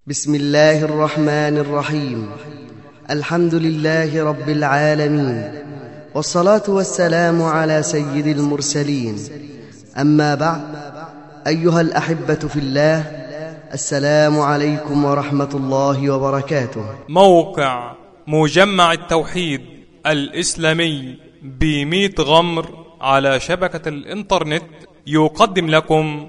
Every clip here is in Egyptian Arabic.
بسم الله الرحمن الرحيم الحمد لله رب العالمين والصلاة والسلام على سيد المرسلين أما بعد أيها الأحبة في الله السلام عليكم ورحمة الله وبركاته موقع مجمع التوحيد الإسلامي بميت غمر على شبكة الإنترنت يقدم لكم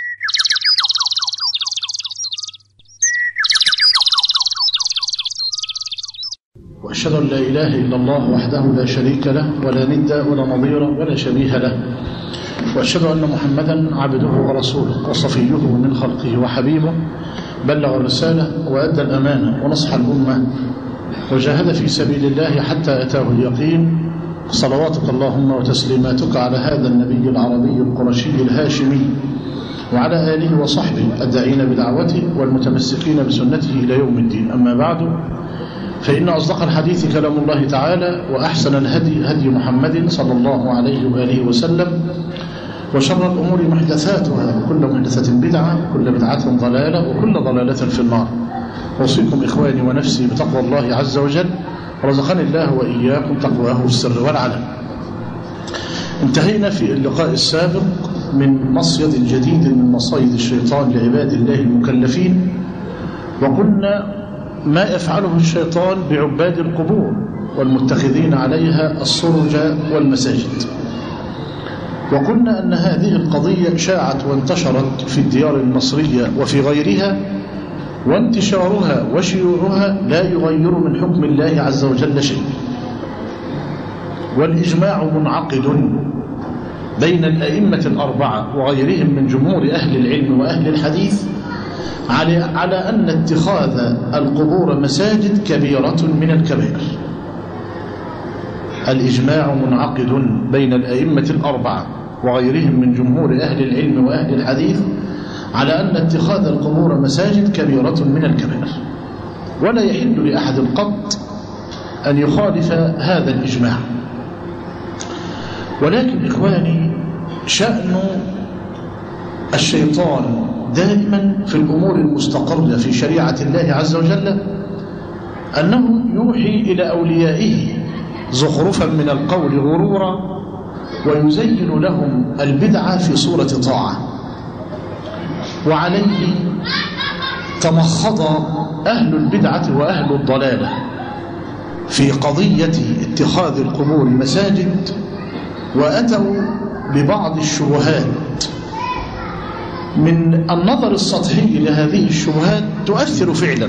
وأشهد أن لا إله إلا الله وحده لا شريك له ولا ند ولا نظير ولا شبيه له وأشهد أن محمدا عبده ورسوله وصفيه من خلقه وحبيبه بلغ الرسالة وأدى الأمانة ونصح الأمة وجاهد في سبيل الله حتى أتاه اليقين صلواتك اللهم وتسليماتك على هذا النبي العربي القرشي الهاشمي وعلى آله وصحبه الداعين بدعوته والمتمسكين بسنته إلى يوم الدين أما بعد فإن أصدق الحديث كلام الله تعالى وأحسن الهدي هدي محمد صلى الله عليه وآله وسلم وشر الأمور محدثاتها وكل محدثة بدعة وكل بدعة ضلالة وكل ضلالة في النار أوصيكم إخواني ونفسي بتقوى الله عز وجل رزقني الله وإياكم تقواه في السر والعلم انتهينا في اللقاء السابق من مصيد جديد من مصايد الشيطان لعباد الله المكلفين وقلنا ما يفعله الشيطان بعباد القبور والمتخذين عليها السرج والمساجد وقلنا أن هذه القضية شاعت وانتشرت في الديار المصرية وفي غيرها وانتشارها وشيوعها لا يغير من حكم الله عز وجل شيء والإجماع منعقد بين الأئمة الأربعة وغيرهم من جمهور أهل العلم وأهل الحديث على على أن اتخاذ القبور مساجد كبيرة من الكبائر الإجماع منعقد بين الأئمة الأربعة وغيرهم من جمهور أهل العلم وأهل الحديث على أن اتخاذ القبور مساجد كبيرة من الكبائر ولا يحل لأحد قط أن يخالف هذا الإجماع ولكن إخواني شأن الشيطان دائما في الأمور المستقرة في شريعة الله عز وجل أنه يوحي إلى أوليائه زخرفا من القول غرورا ويزين لهم البدعة في صورة طاعة وعليه تمخض أهل البدعة وأهل الضلالة في قضية اتخاذ القبور مساجد وأتوا ببعض الشبهات من النظر السطحي لهذه الشبهات تؤثر فعلا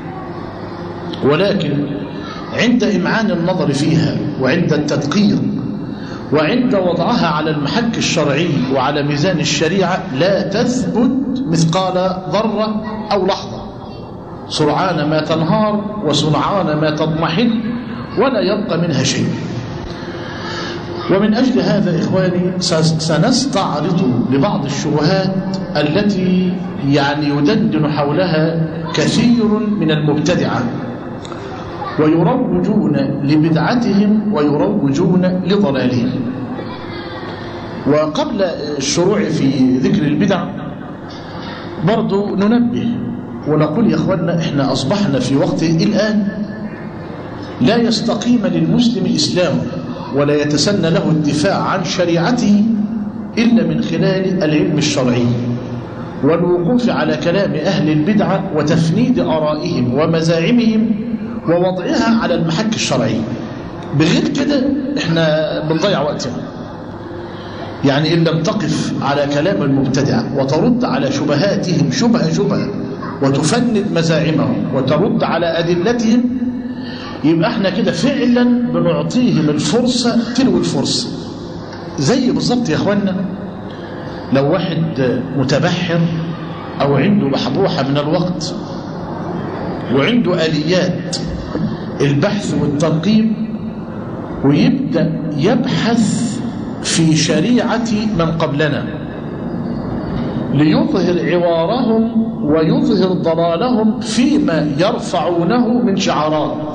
ولكن عند إمعان النظر فيها وعند التدقيق وعند وضعها على المحك الشرعي وعلى ميزان الشريعة لا تثبت مثقال ذرة أو لحظة سرعان ما تنهار وسرعان ما تضمحل ولا يبقى منها شيء ومن أجل هذا إخواني سنستعرض لبعض الشبهات التي يعني يدندن حولها كثير من المبتدعة ويروجون لبدعتهم ويروجون لضلالهم وقبل الشروع في ذكر البدع برضو ننبه ونقول يا أخوانا إحنا أصبحنا في وقت الآن لا يستقيم للمسلم إسلامه ولا يتسنى له الدفاع عن شريعته إلا من خلال العلم الشرعي والوقوف على كلام أهل البدعة وتفنيد آرائهم ومزاعمهم ووضعها على المحك الشرعي بغير كده احنا بنضيع وقتنا يعني إن لم تقف على كلام المبتدعة وترد على شبهاتهم شبهة شبهة وتفند مزاعمهم وترد على أدلتهم يبقى احنا كده فعلا بنعطيهم الفرصة تلو الفرصة زي بالظبط يا اخوانا لو واحد متبحر او عنده بحبوحة من الوقت وعنده آليات البحث والتنقيب ويبدأ يبحث في شريعة من قبلنا ليظهر عوارهم ويظهر ضلالهم فيما يرفعونه من شعارات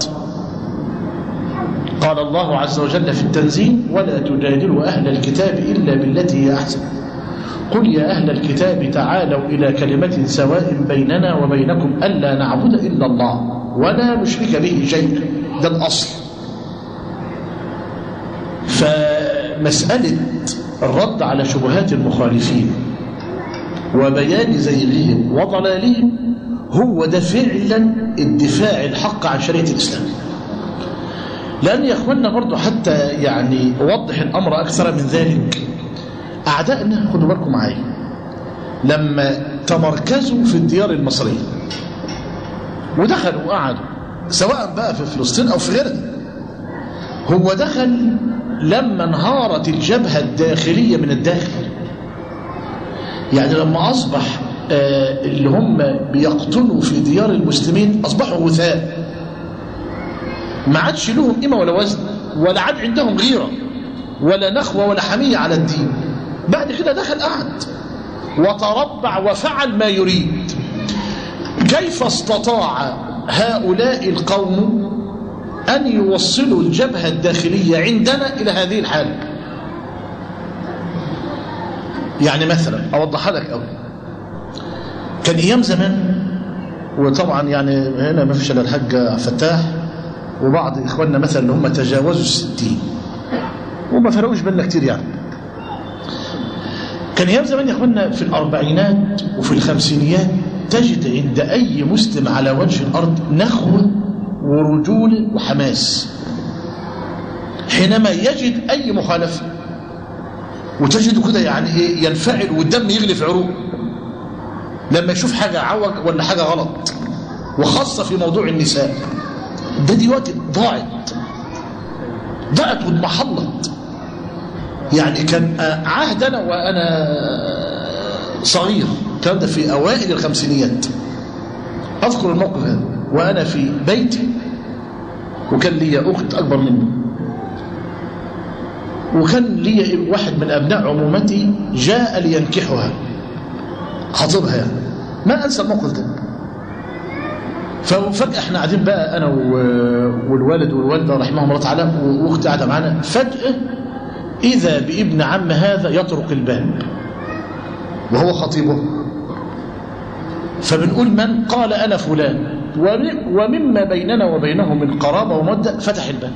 قال الله عز وجل في التنزيل ولا تجادلوا أهل الكتاب إلا بالتي هي أحسن قل يا أهل الكتاب تعالوا إلى كلمة سواء بيننا وبينكم ألا نعبد إلا الله ولا نشرك به شيئا ده الأصل فمسألة الرد على شبهات المخالفين وبيان زيغهم وضلالهم هو ده فعلا الدفاع الحق عن شريعة الإسلام لأن يا أخوانا برضو حتى يعني أوضح الأمر أكثر من ذلك أعدائنا خدوا بالكم معايا لما تمركزوا في الديار المصرية ودخلوا وقعدوا سواء بقى في فلسطين أو في غيرها هو دخل لما انهارت الجبهة الداخلية من الداخل يعني لما أصبح آه اللي هم بيقتلوا في ديار المسلمين أصبحوا غثاء ما عادش لهم قيمة ولا وزن ولا عاد عندهم غيرة ولا نخوة ولا حمية على الدين بعد كده دخل قعد وتربع وفعل ما يريد كيف استطاع هؤلاء القوم أن يوصلوا الجبهة الداخلية عندنا إلى هذه الحالة يعني مثلا أوضح لك أولا كان أيام زمان وطبعا يعني هنا ما فيش الا الحاج فتاح وبعض إخواننا مثلا اللي هم تجاوزوا الستين وما فرقوش بالنا كتير يعني كان أيام زمان يا إخواننا في الأربعينات وفي الخمسينيات تجد عند أي مسلم على وجه الأرض نخوة ورجولة وحماس حينما يجد أي مخالفة وتجده كده يعني إيه ينفعل والدم يغلي في عروق لما يشوف حاجة عوج ولا حاجة غلط وخاصة في موضوع النساء ده دلوقتي ضاعت ضاعت واضمحلت يعني كان عهدنا وأنا صغير الكلام ده في أوائل الخمسينيات أذكر الموقف هذا وأنا في بيتي وكان لي أخت أكبر مني وكان لي واحد من أبناء عمومتي جاء لينكحها خطيبها يعني ما أنسى الموقف ده ففجأة احنا قاعدين بقى أنا والوالد والوالدة رحمهم الله تعالى وأختي قاعدة معانا فجأة إذا بابن عم هذا يطرق الباب وهو خطيبه فبنقول من قال أنا فلان ومما بيننا وبينه من قرابة ومدة فتح الباب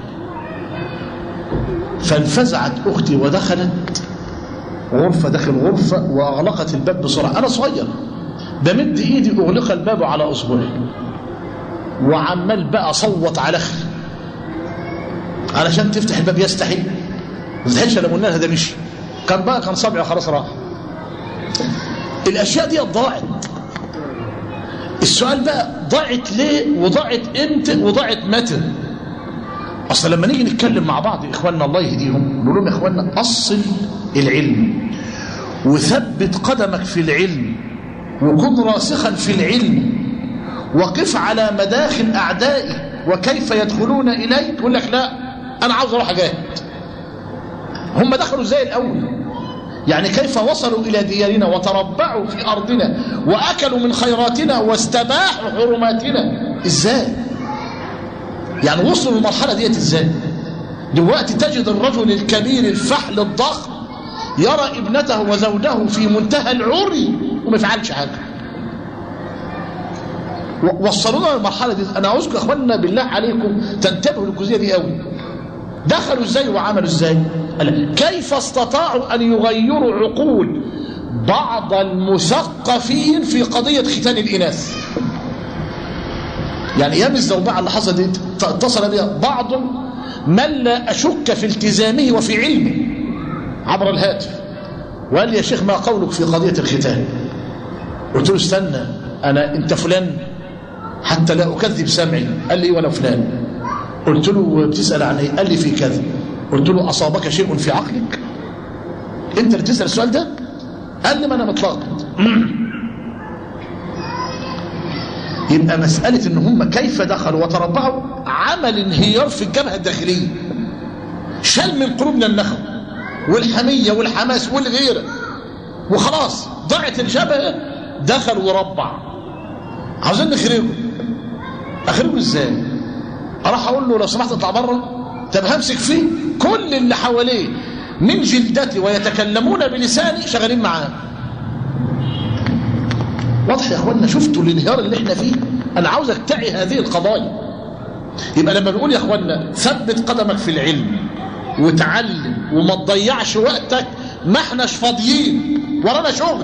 فانفزعت أختي ودخلت غرفة داخل غرفة وأغلقت الباب بسرعة أنا صغير بمد إيدي أغلق الباب على أصبعي وعمال بقى صوت على أخي علشان تفتح الباب يستحي ما تفتحش لما قلنا لها ده مشي كان بقى كان صبعي خلاص راح الأشياء دي ضاعت السؤال بقى ضاعت ليه وضاعت امتى وضاعت متى اصل لما نيجي نتكلم مع بعض اخواننا الله يهديهم نقول لهم يا اخواننا اصل العلم وثبت قدمك في العلم وكن راسخا في العلم وقف على مداخل اعدائك وكيف يدخلون اليك يقول لك لا انا عاوز اروح اجاهد هم دخلوا زي الاول يعني كيف وصلوا إلى ديارنا وتربعوا في أرضنا وأكلوا من خيراتنا واستباحوا حرماتنا إزاي يعني وصلوا للمرحلة ديت إزاي دلوقتي تجد الرجل الكبير الفحل الضخم يرى ابنته وزوجه في منتهى العري وما يفعلش حاجة وصلونا للمرحلة دي أنا أعوذكم أخواننا بالله عليكم تنتبهوا للجزئية دي قوي دخلوا ازاي وعملوا ازاي كيف استطاعوا ان يغيروا عقول بعض المثقفين في قضية ختان الإناث يعني أيام الزوبعة اللي حصلت دي اتصل بها بعض من لا أشك في التزامه وفي علمه عبر الهاتف وقال لي يا شيخ ما قولك في قضية الختان قلت له استنى أنا أنت فلان حتى لا أكذب سمعي قال لي ولا فلان قلت له بتسأل عن ايه قال لي في كذا قلت له أصابك شيء في عقلك انت اللي تسأل السؤال ده قال لي ما انا متلخبط يبقى مسألة ان هم كيف دخلوا وتربعوا عمل انهيار في الجبهة الداخلية شال من قلوبنا النخوة والحمية والحماس والغيرة وخلاص ضاعت الجبهة دخل وربع عاوزين نخرجه اخرجه ازاي اروح اقول له لو سمحت اطلع بره طب همسك فيه كل اللي حواليه من جلدتي ويتكلمون بلساني شغالين معاه واضح يا اخوانا شفتوا الانهيار اللي احنا فيه انا عاوزك تعي هذه القضايا يبقى لما نقول يا اخوانا ثبت قدمك في العلم وتعلم وما تضيعش وقتك ما احناش فاضيين ورانا شغل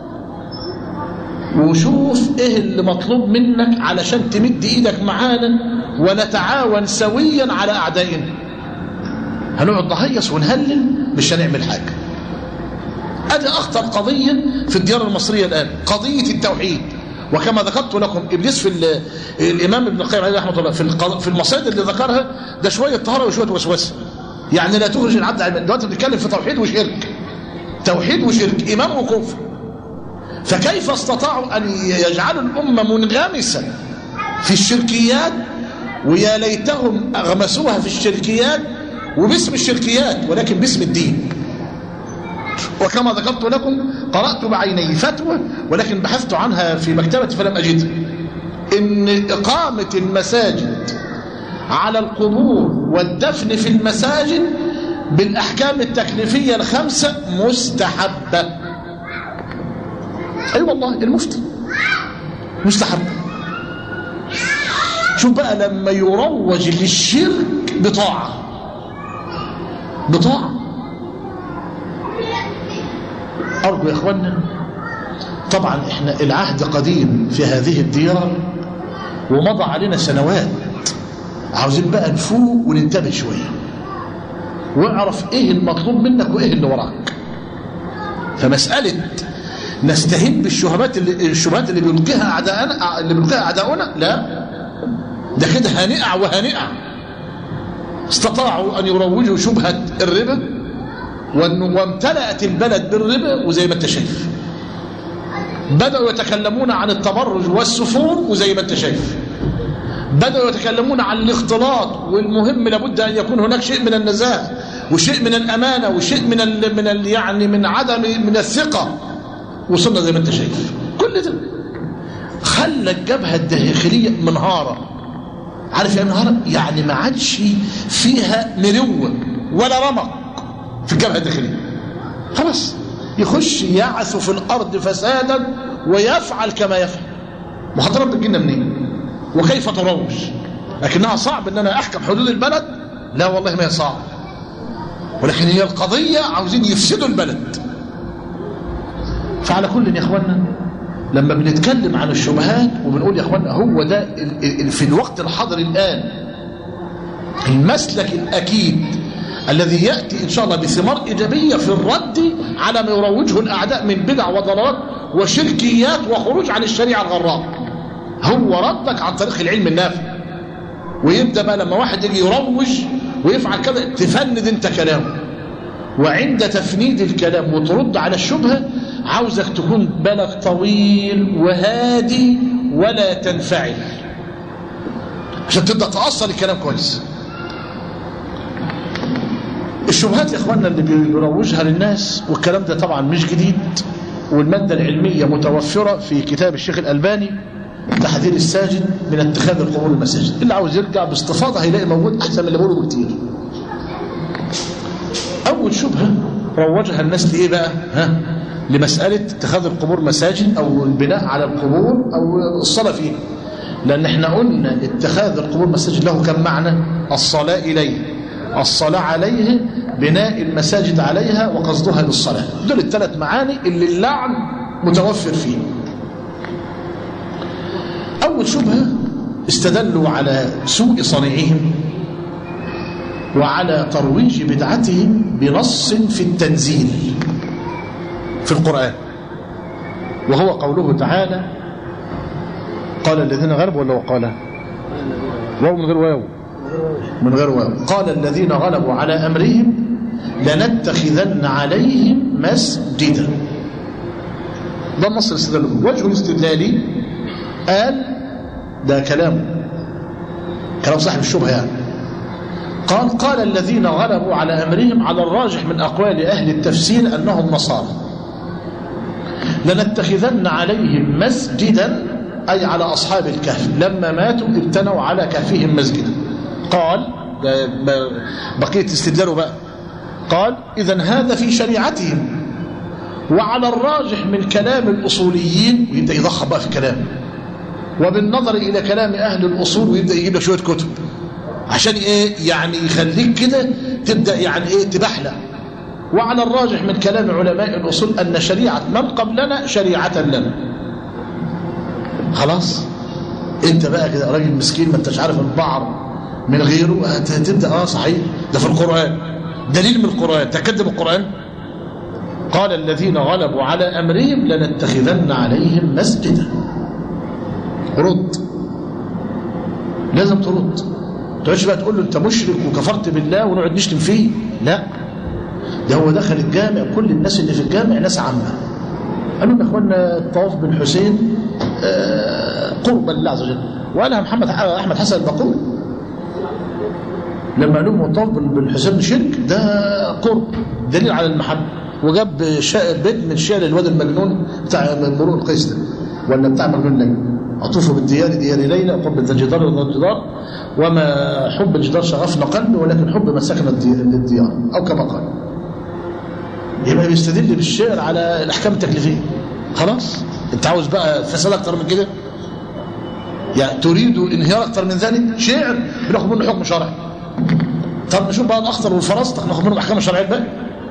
وشوف ايه اللي مطلوب منك علشان تمد ايدك معانا ونتعاون سويا على اعدائنا هنقعد نهيص ونهلل مش هنعمل حاجه ادي اخطر قضيه في الديار المصريه الان قضيه التوحيد وكما ذكرت لكم ابليس في الامام ابن القيم عليه رحمه الله في في المصائد اللي ذكرها ده شويه طهاره وشويه وسوسه يعني لا تخرج العبد عن دلوقتي بنتكلم في توحيد وشرك توحيد وشرك ايمان وكفر فكيف استطاعوا ان يجعلوا الامه منغمسه في الشركيات ويا ليتهم اغمسوها في الشركيات وباسم الشركيات ولكن باسم الدين وكما ذكرت لكم قرأت بعيني فتوى ولكن بحثت عنها في مكتبتي فلم أجدها إن إقامة المساجد على القبور والدفن في المساجد بالأحكام التكليفية الخمسة مستحبة أي أيوة والله المفتي مستحب شوف بقى لما يروج للشرك بطاعة بطاعة أرجو يا إخوانا طبعا إحنا العهد قديم في هذه الديار ومضى علينا سنوات عاوزين بقى نفوق وننتبه شوية واعرف إيه المطلوب منك وإيه اللي وراك فمسألة نستهين بالشبهات اللي الشبهات اللي بيلقيها أعداءنا اللي بيلقيها أعداؤنا لا ده كده هنقع وهنقع استطاعوا أن يروجوا شبهة الربا وامتلأت البلد بالربا وزي ما انت شايف بدأوا يتكلمون عن التبرج والسفور وزي ما انت شايف بدأوا يتكلمون عن الاختلاط والمهم لابد أن يكون هناك شيء من النزاهة وشيء من الأمانة وشيء من ال من ال يعني من عدم من الثقة وصلنا زي ما انت شايف كل ده خلى الجبهة الداخلية منهارة عارف يا منهارة يعني ما عادش فيها مروة ولا رمق في الجبهة الداخلية خلاص يخش يعث في الأرض فسادا ويفعل كما يفعل مخاطرات بتجينا منين وكيف تروج لكنها صعب ان انا احكم حدود البلد لا والله ما هي صعب ولكن هي القضية عاوزين يفسدوا البلد فعلى كل يا اخوانا لما بنتكلم عن الشبهات وبنقول يا اخوانا هو ده في الوقت الحاضر الان المسلك الاكيد الذي يأتي إن شاء الله بثمار إيجابية في الرد على ما يروجه الأعداء من بدع وضلالات وشركيات وخروج عن الشريعة الغراء هو ردك عن طريق العلم النافع ويبدأ بقى لما واحد يجي يروج ويفعل كذا تفند انت كلامه وعند تفنيد الكلام وترد على الشبهة عاوزك تكون بالك طويل وهادي ولا تنفعل عشان تبدأ تأصل الكلام كويس الشبهات يا اخواننا اللي بيروجها للناس والكلام ده طبعا مش جديد والمادة العلمية متوفرة في كتاب الشيخ الألباني تحذير الساجد من اتخاذ القبور المساجد اللي عاوز يرجع باستفاضة هيلاقي موجود أحسن من اللي بقوله بكتير أول شبهة روجها الناس لإيه بقى ها لمسألة اتخاذ القبور مساجد أو البناء على القبور أو الصلاة فيه لأن احنا قلنا اتخاذ القبور مساجد له كم معنى الصلاة إليه الصلاة عليه بناء المساجد عليها وقصدها للصلاة دول الثلاث معاني اللي اللعن متوفر فيه أول شبهة استدلوا على سوء صنيعهم وعلى ترويج بدعتهم بنص في التنزيل في القرآن وهو قوله تعالى قال الذين غلبوا ولا وقال واو من غير واو من غير واو قال الذين غلبوا على أمرهم لنتخذن عليهم مسجدا ده النص الاستدلالي وجه الاستدلالي قال ده كلام كلام صاحب الشبهة يعني قال قال الذين غلبوا على أمرهم على الراجح من أقوال أهل التفسير أنهم نصارى لنتخذن عليهم مسجدا أي على أصحاب الكهف لما ماتوا ابتنوا على كهفهم مسجدا قال بقية استدلاله بقى قال إذا هذا في شريعتهم وعلى الراجح من كلام الأصوليين ويبدأ يضخم بقى في كلام وبالنظر إلى كلام أهل الأصول ويبدأ يجيب لك شوية كتب عشان إيه يعني يخليك كده تبدأ يعني إيه تبحلق وعلى الراجح من كلام علماء الأصول أن شريعة من قبلنا شريعة لنا خلاص انت بقى كده راجل مسكين ما انتش عارف البعر من غيره هتبدأ اه صحيح ده في القرآن دليل من القرآن تكذب القرآن قال الذين غلبوا على أمرهم لنتخذن عليهم مسجدا رد لازم ترد ما تقعدش بقى تقول له انت مشرك وكفرت بالله ونقعد نشتم فيه لا ده هو دخل الجامع كل الناس اللي في الجامع ناس عامه قالوا لنا اخوانا الطواف بالحسين آه قربا لله عز وجل وقالها محمد احمد حسن البقول لما قالوا لهم الطواف بالحسين شرك ده قرب دليل على المحبه وجاب بيت من شعر الواد المجنون بتاع مرور القيس ده ولا بتاع مجنون ليلى اطوف بالديار ديار ليلى قرب الجدار والجدار وما حب الجدار شغفنا قلبي ولكن حب من سكن الديار او كما قال يبقى بيستدل بالشعر على الاحكام التكليفيه خلاص انت عاوز بقى فساد اكتر من كده يعني تريد انهيار اكتر من ذلك شعر بناخد منه حكم شرعي طب نشوف بقى الاخطر والفراسطق ناخد منه الاحكام الشرعيه بقى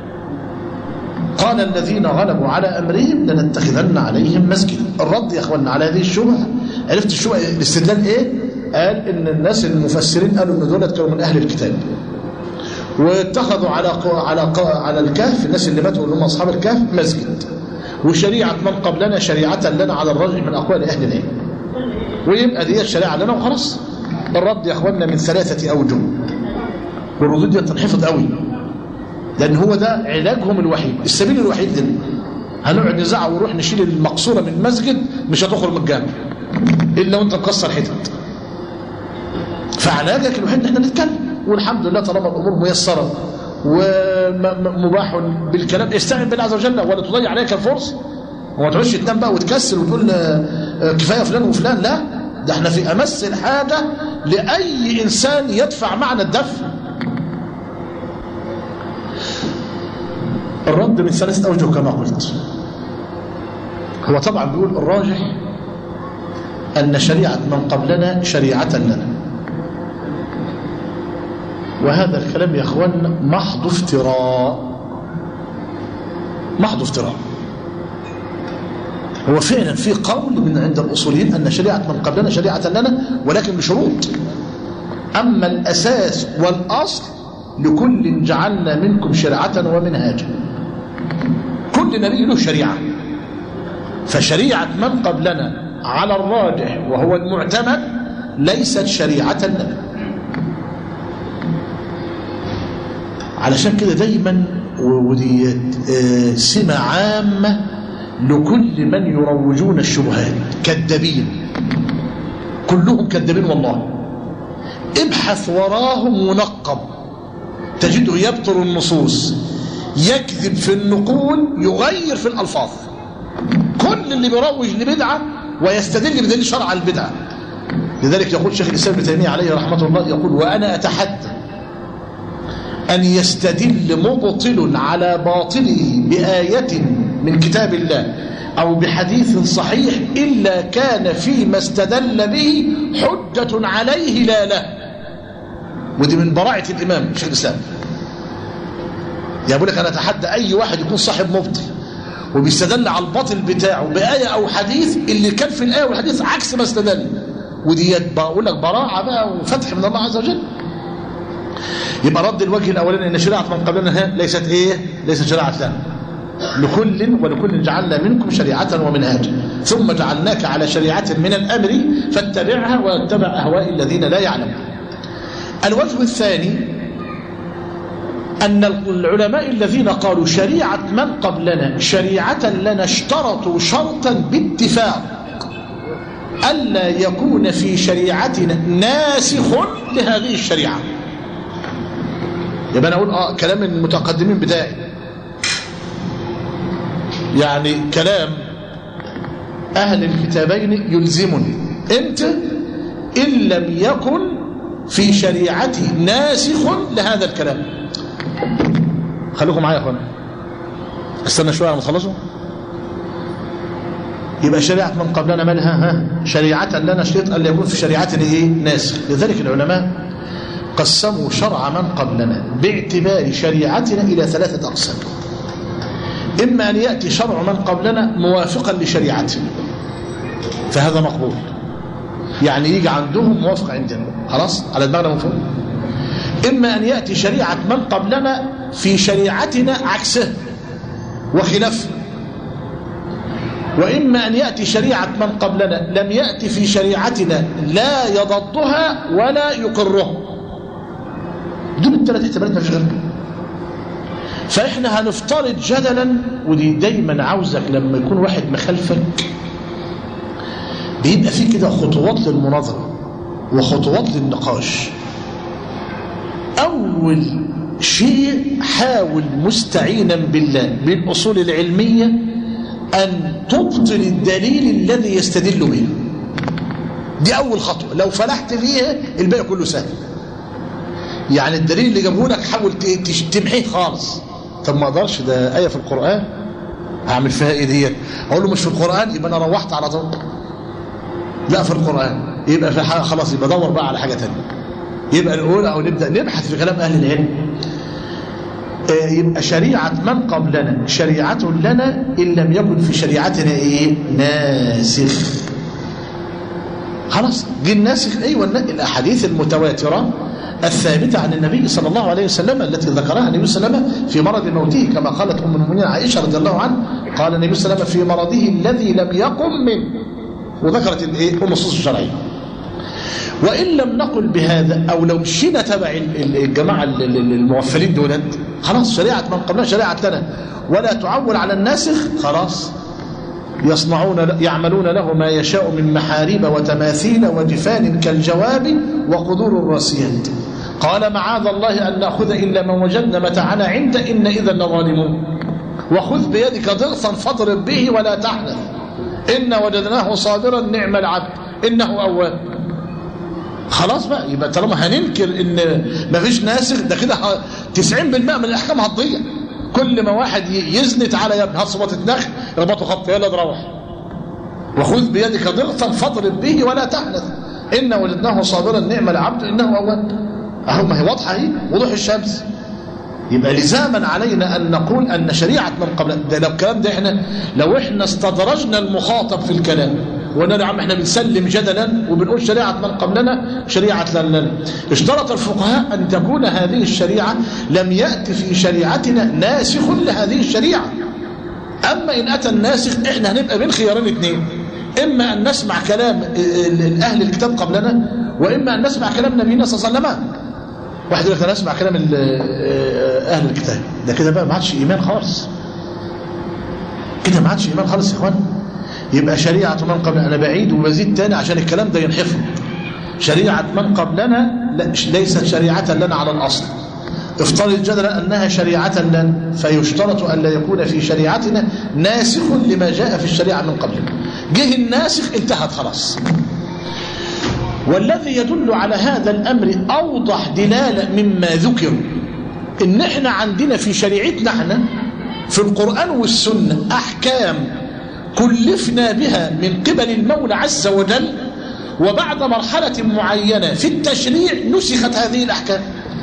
قال الذين غلبوا على امرهم لنتخذن عليهم مسجدا الرد يا اخوانا على هذه الشبهه عرفت الشبهه الاستدلال ايه قال ان الناس المفسرين قالوا ان دولت كانوا من اهل الكتاب واتخذوا على على على الكهف الناس اللي ماتوا اللي هم اصحاب الكهف مسجد وشريعه من قبلنا شريعه لنا على الرجل من اقوال اهل العلم ويبقى دي الشريعه لنا وخلاص الرد يا اخوانا من ثلاثه اوجه والردود دي تنحفظ قوي لان هو ده علاجهم الوحيد السبيل الوحيد لنا هنقعد نزعق ونروح نشيل المقصوره من المسجد مش هتخرج من الجامع الا وانت مكسر حتت فعلاجك الوحيد ان احنا نتكلم والحمد لله طالما الامور ميسره ومباح بالكلام استعن بالله عز وجل ولا تضيع عليك الفرصه وما تقعدش تنام بقى وتكسل وتقول كفايه فلان وفلان لا ده احنا في امس الحاجه لاي انسان يدفع معنى الدفع الرد من ثلاث اوجه كما قلت هو طبعا بيقول الراجح ان شريعه من قبلنا شريعه لنا وهذا الكلام يا اخوانا محض افتراء محض افتراء هو فعلا في قول من عند الاصوليين ان شريعه من قبلنا شريعه لنا ولكن بشروط اما الاساس والاصل لكل جعلنا منكم شرعه ومنهاجا كل نبي له شريعه فشريعه من قبلنا على الراجح وهو المعتمد ليست شريعه لنا علشان كده دايما ودي سمة عامة لكل من يروجون الشبهات كذابين كلهم كذابين والله ابحث وراهم منقب تجده يبطر النصوص يكذب في النقول يغير في الألفاظ كل اللي بيروج لبدعة ويستدل بدليل شرع البدعة لذلك يقول شيخ الإسلام ابن تيمية عليه رحمة الله يقول وأنا أتحدى أن يستدل مبطل على باطله بآية من كتاب الله أو بحديث صحيح إلا كان فيما استدل به حجة عليه لا له ودي من براعة الإمام شيخ الإسلام يقول لك أنا أتحدى أي واحد يكون صاحب مبطل وبيستدل على الباطل بتاعه بآية أو حديث اللي كان في الآية والحديث عكس ما استدل ودي بقول لك براعة بقى وفتح من الله عز وجل يبقى رد الوجه الاولاني ان شريعه من قبلنا ليست ايه ليست شريعه لنا لكل ولكل جعلنا منكم شريعه ومنهاجا ثم جعلناك على شريعه من الامر فاتبعها واتبع اهواء الذين لا يعلمون الوجه الثاني أن العلماء الذين قالوا شريعة من قبلنا شريعة لنا اشترطوا شرطا باتفاق ألا يكون في شريعتنا ناسخ لهذه الشريعة يبقى انا اقول اه كلام المتقدمين بتاعي يعني كلام اهل الكتابين يلزمني انت ان لم يكن في شريعتي ناسخ لهذا الكلام خليكم معايا يا اخوانا استنى شويه ما تخلصوا يبقى شريعة من قبلنا مالها ها شريعة لنا شريط أن يكون في شريعتنا إيه ناسخ لذلك العلماء قسموا شرع من قبلنا باعتبار شريعتنا إلى ثلاثة أقسام إما أن يأتي شرع من قبلنا موافقا لشريعتنا فهذا مقبول يعني يجي عندهم موافق عندنا خلاص على دماغنا من فوق إما أن يأتي شريعة من قبلنا في شريعتنا عكسه وخلافه وإما أن يأتي شريعة من قبلنا لم يأتي في شريعتنا لا يضدها ولا يقرها دول الثلاث احتمالات ما فيش غيرهم فإحنا هنفترض جدلا ودي دايما عاوزك لما يكون واحد مخالفك بيبقى فيه كده خطوات للمناظرة وخطوات للنقاش أول شيء حاول مستعينا بالله بالأصول العلمية أن تبطل الدليل الذي يستدل به دي أول خطوة لو فلحت فيها الباقي كله سهل يعني الدليل اللي جابه لك حاول تمحيه خالص طب ما اقدرش ده آية في القرآن هعمل فيها ايه ديت اقول له مش في القرآن يبقى انا روحت على طول لا في القرآن يبقى في حاجة خلاص يبقى دور بقى على حاجة ثانيه يبقى نقول او نبدأ نبحث في كلام اهل العلم يبقى شريعة من قبلنا شريعة لنا إن لم يكن في شريعتنا إيه ناسخ خلاص جه الناسخ أيوة الأحاديث المتواترة الثابتة عن النبي صلى الله عليه وسلم التي ذكرها النبي صلى الله عليه وسلم في مرض موته كما قالت أم المؤمنين عائشة رضي الله عنها قال النبي صلى الله عليه وسلم في مرضه الذي لم يقم منه وذكرت الايه النصوص الشرعيه وإن لم نقل بهذا أو لو مشينا تبع الجماعة الموفلين دولت خلاص شريعة من قبلنا شريعة لنا ولا تعول على الناسخ خلاص يصنعون يعملون له ما يشاء من محاريب وتماثيل وجفان كالجواب وقدور الراسيات قال معاذ الله أن نأخذ إلا من وجدنا متاعنا عند إن إذا لظالمون وخذ بيدك ضغطا فاضرب به ولا تحنث إن وجدناه صابرا نعم العبد إنه أواب خلاص بقى يبقى طالما هننكر ان مفيش ناسخ ده كده 90% من الاحكام هتضيع كل ما واحد يزني تعالى يا ابني هات صباطه نخل اربطه خط يلا تروح وخذ بيدك ضغطا فاضرب به ولا تحنث ان ولدناه صابرا نعم العبد انه اواب اهو ما هي واضحه اهي وضوح الشمس يبقى لزاما علينا ان نقول ان شريعه من قبل ده لو الكلام ده احنا لو احنا استدرجنا المخاطب في الكلام وقلنا له يا عم احنا بنسلم جدلا وبنقول شريعه من قبلنا شريعه لنا اشترط الفقهاء ان تكون هذه الشريعه لم ياتي في شريعتنا ناسخ لهذه الشريعه اما ان اتى الناسخ احنا هنبقى بين خيارين اثنين اما ان نسمع كلام اهل الكتاب قبلنا واما ان نسمع كلام نبينا صلى الله عليه وسلم واحد يقول لك انا اسمع كلام اهل الكتاب ده كده بقى ما عادش ايمان خالص كده ما عادش ايمان خالص يا اخوان يبقى شريعه من قبل انا بعيد وبزيد تاني عشان الكلام ده ينحفظ شريعه من قبلنا ليست شريعه لنا على الاصل افترض جدلا انها شريعه لنا فيشترط ان لا يكون في شريعتنا ناسخ لما جاء في الشريعه من قبلنا جه الناسخ انتهت خلاص والذي يدل على هذا الأمر أوضح دلالة مما ذكر إن إحنا عندنا في شريعتنا إحنا في القرآن والسنة أحكام كلفنا بها من قبل المولى عز وجل وبعد مرحلة معينة في التشريع نسخت هذه الأحكام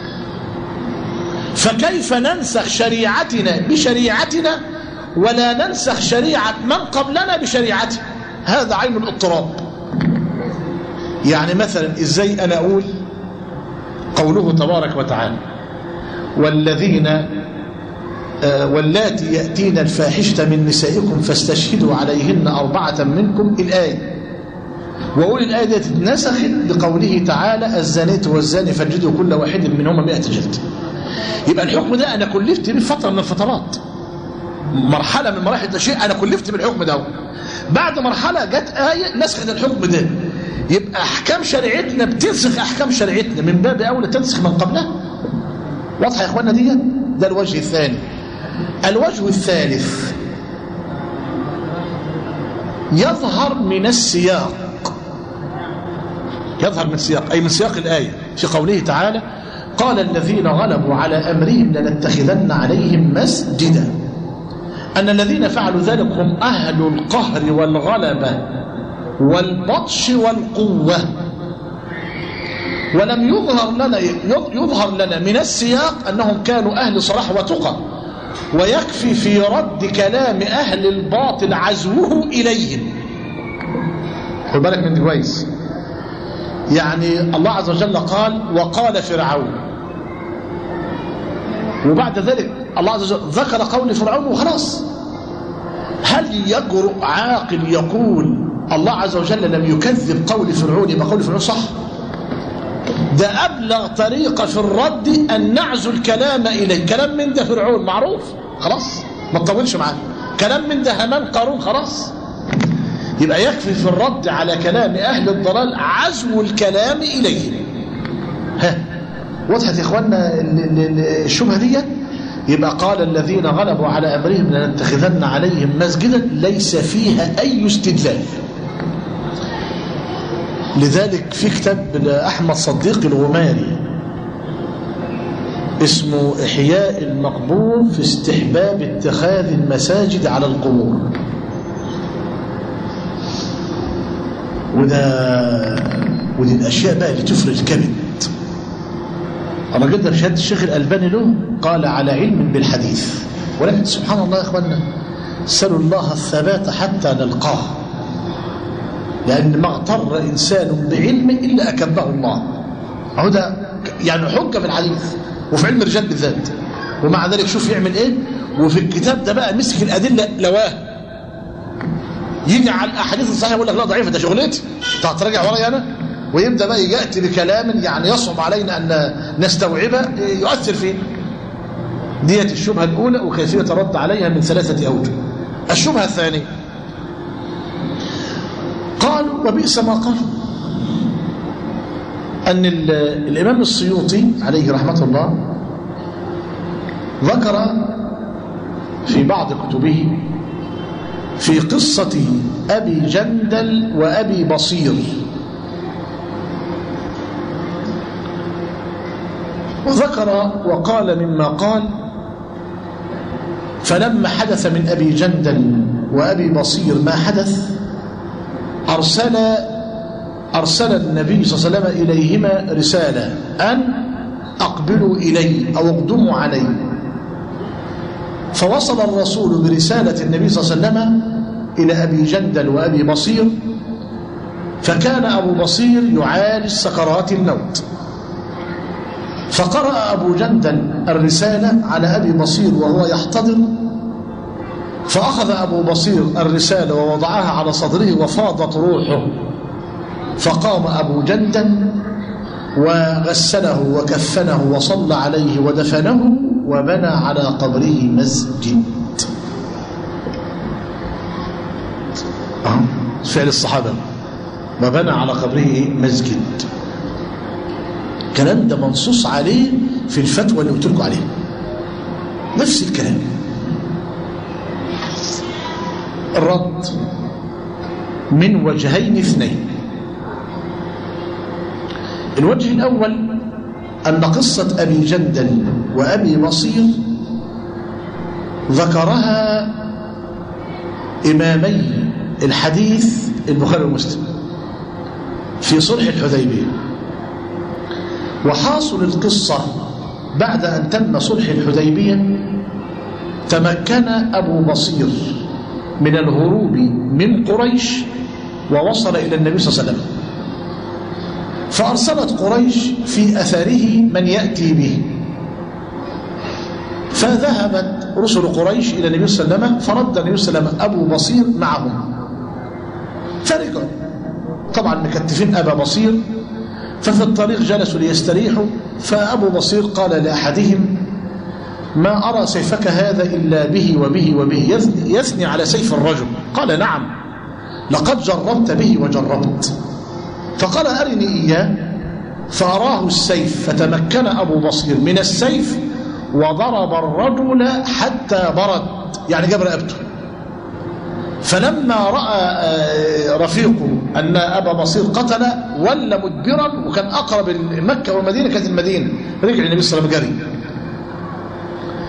فكيف ننسخ شريعتنا بشريعتنا ولا ننسخ شريعة من قبلنا بشريعته هذا عين الاضطراب يعني مثلا ازاي انا اقول قوله تبارك وتعالى والذين آه واللاتي يأتين الفاحشة من نسائكم فاستشهدوا عليهن أربعة منكم الآية وأقول الآية دي اتنسخت بقوله تعالى الزانية والزاني فاجدوا كل واحد منهما مئة جلد يبقى الحكم ده أنا كلفت به فترة من الفترات مرحلة من مراحل التشريع أنا كلفت بالحكم ده بعد مرحلة جت آية نسخت الحكم ده يبقى أحكام شريعتنا بتنسخ أحكام شريعتنا من باب أولى تنسخ من قبلها واضحة يا إخوانا دي ده الوجه الثاني الوجه الثالث يظهر من السياق يظهر من السياق أي من سياق الآية في قوله تعالى قال الذين غلبوا على أمرهم لنتخذن عليهم مسجدا أن الذين فعلوا ذلك هم أهل القهر والغلبة والبطش والقوة ولم يظهر لنا يظهر لنا من السياق أنهم كانوا أهل صلاح وتقى ويكفي في رد كلام أهل الباطل عزوه إليهم خد بالك من دي كويس يعني الله عز وجل قال وقال فرعون وبعد ذلك الله عز وجل ذكر قول فرعون وخلاص هل يجرؤ عاقل يقول الله عز وجل لم يكذب قول فرعون يبقى قول فرعون صح ده أبلغ طريقة في الرد أن نعزو الكلام إليه كلام من ده فرعون معروف خلاص ما تطولش معاه كلام من ده همان قارون خلاص يبقى يكفي في الرد على كلام أهل الضلال عزو الكلام إليه ها وضحت يا إخوانا الشبهة دي يبقى قال الذين غلبوا على أمرهم لنتخذن عليهم مسجدا ليس فيها أي استدلال لذلك في كتاب لأحمد صديق الغماري اسمه إحياء المقبور في استحباب اتخاذ المساجد على القبور وده ودي الأشياء بقى اللي تفرج الكبد أنا جدا شهادة الشيخ الألباني له قال على علم بالحديث ولكن سبحان الله يا إخوانا سلوا الله الثبات حتى نلقاه لأن ما اغتر إنسان بعلم إلا أكبه الله أهو ده يعني حجة في الحديث وفي علم الرجال بالذات ومع ذلك شوف يعمل إيه وفي الكتاب ده بقى مسك الأدلة لواه يجي على الأحاديث الصحيحة يقول لك لا ضعيفة ده شغلتي أنت هتراجع ورايا أنا ويبدأ بقى يأتي بكلام يعني يصعب علينا أن نستوعبه يؤثر فينا ديت الشبهة الأولى وكيفية الرد عليها من ثلاثة أوجه الشبهة الثانية قال وبئس ما قال أن الإمام السيوطي عليه رحمة الله ذكر في بعض كتبه في قصة أبي جندل وأبي بصير وذكر وقال مما قال فلما حدث من أبي جندل وأبي بصير ما حدث أرسل أرسل النبي صلى الله عليه وسلم إليهما رسالة أن أقبلوا إلي أو اقدموا علي فوصل الرسول برسالة النبي صلى الله عليه وسلم إلى أبي جندل وأبي بصير فكان أبو بصير يعالج سكرات الموت فقرأ أبو جندل الرسالة على أبي بصير وهو يحتضر فأخذ أبو بصير الرسالة ووضعها على صدره وفاضت روحه فقام أبو جندل وغسله وكفنه وصلى عليه ودفنه وبنى على قبره مسجد فعل الصحابة وبنى على قبره مسجد الكلام ده منصوص عليه في الفتوى اللي قلت لكم عليها نفس الكلام الرد من وجهين اثنين الوجه الأول أن قصة أبي جندل وأبي بصير ذكرها إمامي الحديث البخاري ومسلم في صلح الحديبية وحاصل القصة بعد أن تم صلح الحديبية تمكن أبو بصير من الهروب من قريش ووصل إلى النبي صلى الله عليه وسلم فأرسلت قريش في أثره من يأتي به فذهبت رسل قريش إلى النبي صلى الله عليه وسلم فرد النبي صلى الله عليه وسلم أبو بصير معهم فرجعوا طبعا مكتفين أبا بصير ففي الطريق جلسوا ليستريحوا فأبو بصير قال لأحدهم ما أرى سيفك هذا إلا به وبه وبه يثني على سيف الرجل قال نعم لقد جربت به وجربت فقال أرني إياه فأراه السيف فتمكن أبو بصير من السيف وضرب الرجل حتى برد يعني جاب رقبته فلما رأى رفيقه أن أبا بصير قتل ولى مدبرا وكان أقرب مكة والمدينة كانت المدينة رجع النبي صلى الله عليه وسلم جري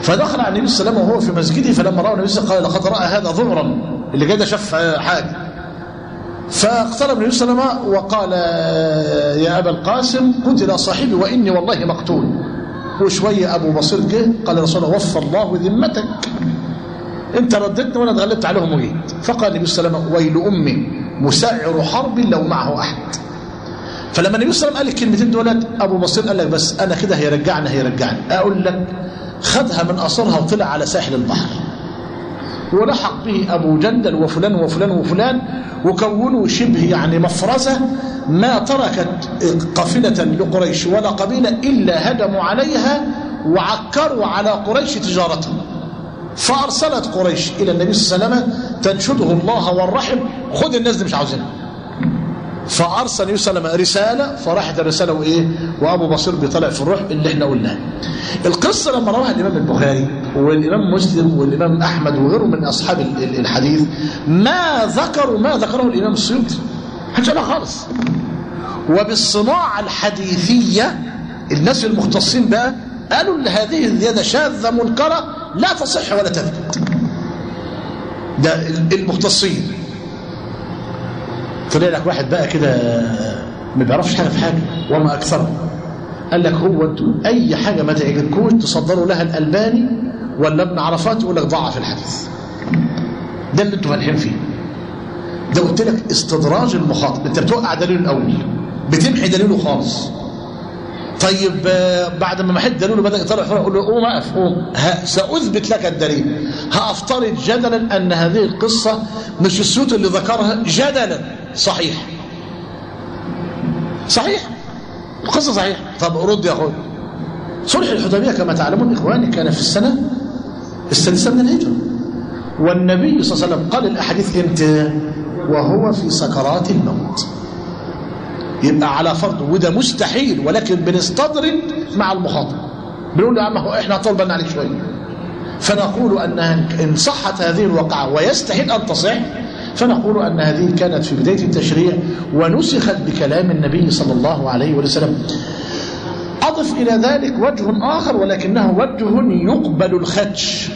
فدخل على النبي صلى الله عليه وسلم وهو في مسجده فلما رأى النبي صلى الله عليه وسلم قال لقد رأى هذا ظهرا اللي كده شاف حاجة فاقترب النبي صلى الله عليه وسلم وقال يا أبا القاسم قتل صاحبي وإني والله مقتول وشوية أبو بصير جه قال رسول الله وفى الله ذمتك انت رددت وانا اتغلبت عليهم وجيت فقال النبي صلى الله عليه وسلم ويل امي مساعر حرب لو معه احد فلما النبي صلى الله عليه وسلم قال الكلمتين دولت ابو بصير قال لك بس انا كده هيرجعنا هيرجعنا اقول لك خدها من اصلها وطلع على ساحل البحر ولحق به ابو جندل وفلان وفلان وفلان وكونوا شبه يعني مفرزه ما تركت قافله لقريش ولا قبيله الا هدموا عليها وعكروا على قريش تجارتهم فأرسلت قريش إلى النبي صلى الله عليه وسلم تنشده الله والرحم خد الناس دي مش عاوزينها فأرسل النبي صلى الله عليه وسلم رسالة فراحت الرسالة وإيه وأبو بصير بيطلع في الروح اللي احنا قلناه القصة لما رواها الإمام البخاري والإمام مسلم والإمام أحمد وغيره من أصحاب الحديث ما ذكروا ما ذكره الإمام السيوطي حاجة خالص وبالصناعة الحديثية الناس المختصين بقى قالوا ان هذه الزيادة شاذة منكرة لا تصح ولا تثبت ده المختصين طلع لك واحد بقى كده ما بيعرفش حاجة في حاجة وما أكثره قال لك هو انتوا أي حاجة ما تعجبكوش تصدروا لها الألباني ولا ابن عرفات يقول لك ضعف الحديث ده اللي انتوا فالحين فيه ده قلت لك استدراج المخاطب انت بتوقع دليل الأول بتمحي دليله خالص طيب بعد ما محد دليله بدأ يطلع فرق يقول له قوم اقف قوم سأثبت لك الدليل هأفترض جدلا أن هذه القصة مش السيوط اللي ذكرها جدلا صحيح صحيح القصة صحيح طب رد يا أخوي صلح الحديبية كما تعلمون إخواني كان في السنة السادسة من الهجرة والنبي صلى الله عليه وسلم قال الأحاديث امتى وهو في سكرات الموت يبقى على فرض وده مستحيل ولكن بنستدرج مع المخاطب بنقول له يا عم هو احنا طول بالنا عليك شويه فنقول انها ان صحت هذه الواقعه ويستحيل ان تصح فنقول ان هذه كانت في بدايه التشريع ونسخت بكلام النبي صلى الله عليه وسلم اضف الى ذلك وجه اخر ولكنه وجه يقبل الخدش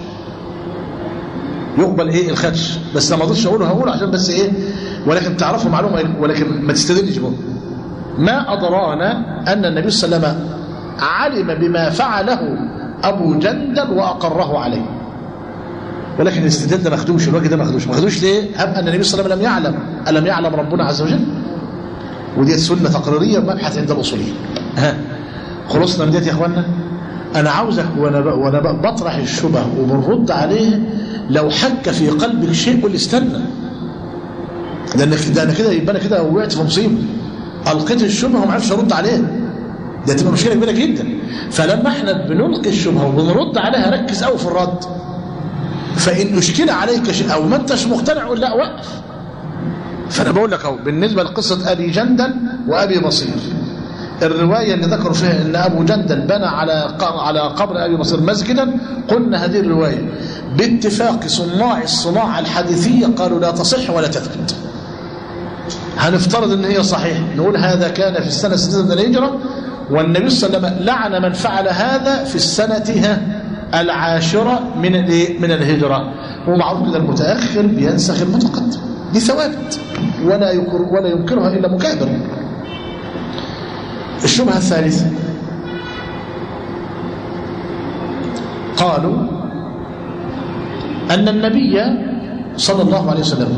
يقبل ايه الخدش بس لما اقدرش اقوله هقوله عشان بس ايه ولكن تعرفوا معلومه ولكن ما تستدلش بهم ما ادرانا ان النبي صلى الله عليه وسلم علم بما فعله ابو جندل واقره عليه ولكن الاستدلال ده ما خدوش الوجه ده ما خدوش ما خدوش ليه هب ان النبي صلى الله عليه وسلم لم يعلم الم يعلم ربنا عز وجل ودي سنه تقريريه مبحث عند الاصوليين ها خلصنا من ديت يا اخوانا انا عاوزك وانا وانا بطرح الشبه وبنرد عليه لو حك في قلبك شيء قول استنى ده انا ده انا كده يبقى انا كده وقعت في مصيبه القيت الشبهه وما عرفش ارد عليها ده تبقى مشكله كبيره جدا فلما احنا بنلقي الشبهه وبنرد عليها ركز قوي في الرد فان اشكل عليك شيء او ما انتش مقتنع قول لا وقف فانا بقول لك اهو بالنسبه لقصه ابي جندل وابي بصير الروايه اللي ذكروا فيها ان ابو جندل بنى على على قبر ابي بصير مسجدا قلنا هذه الروايه باتفاق صناع الصناعه الحديثيه قالوا لا تصح ولا تثبت هنفترض ان هي صحيح نقول هذا كان في السنه السادسه من الهجره والنبي صلى الله عليه وسلم لعن من فعل هذا في السنه العاشره من من الهجره ومعروف كده المتاخر بينسخ المتقدم دي ثوابت ولا يكر ولا ينكرها الا مكابر الشبهه الثالثه قالوا ان النبي صلى الله عليه وسلم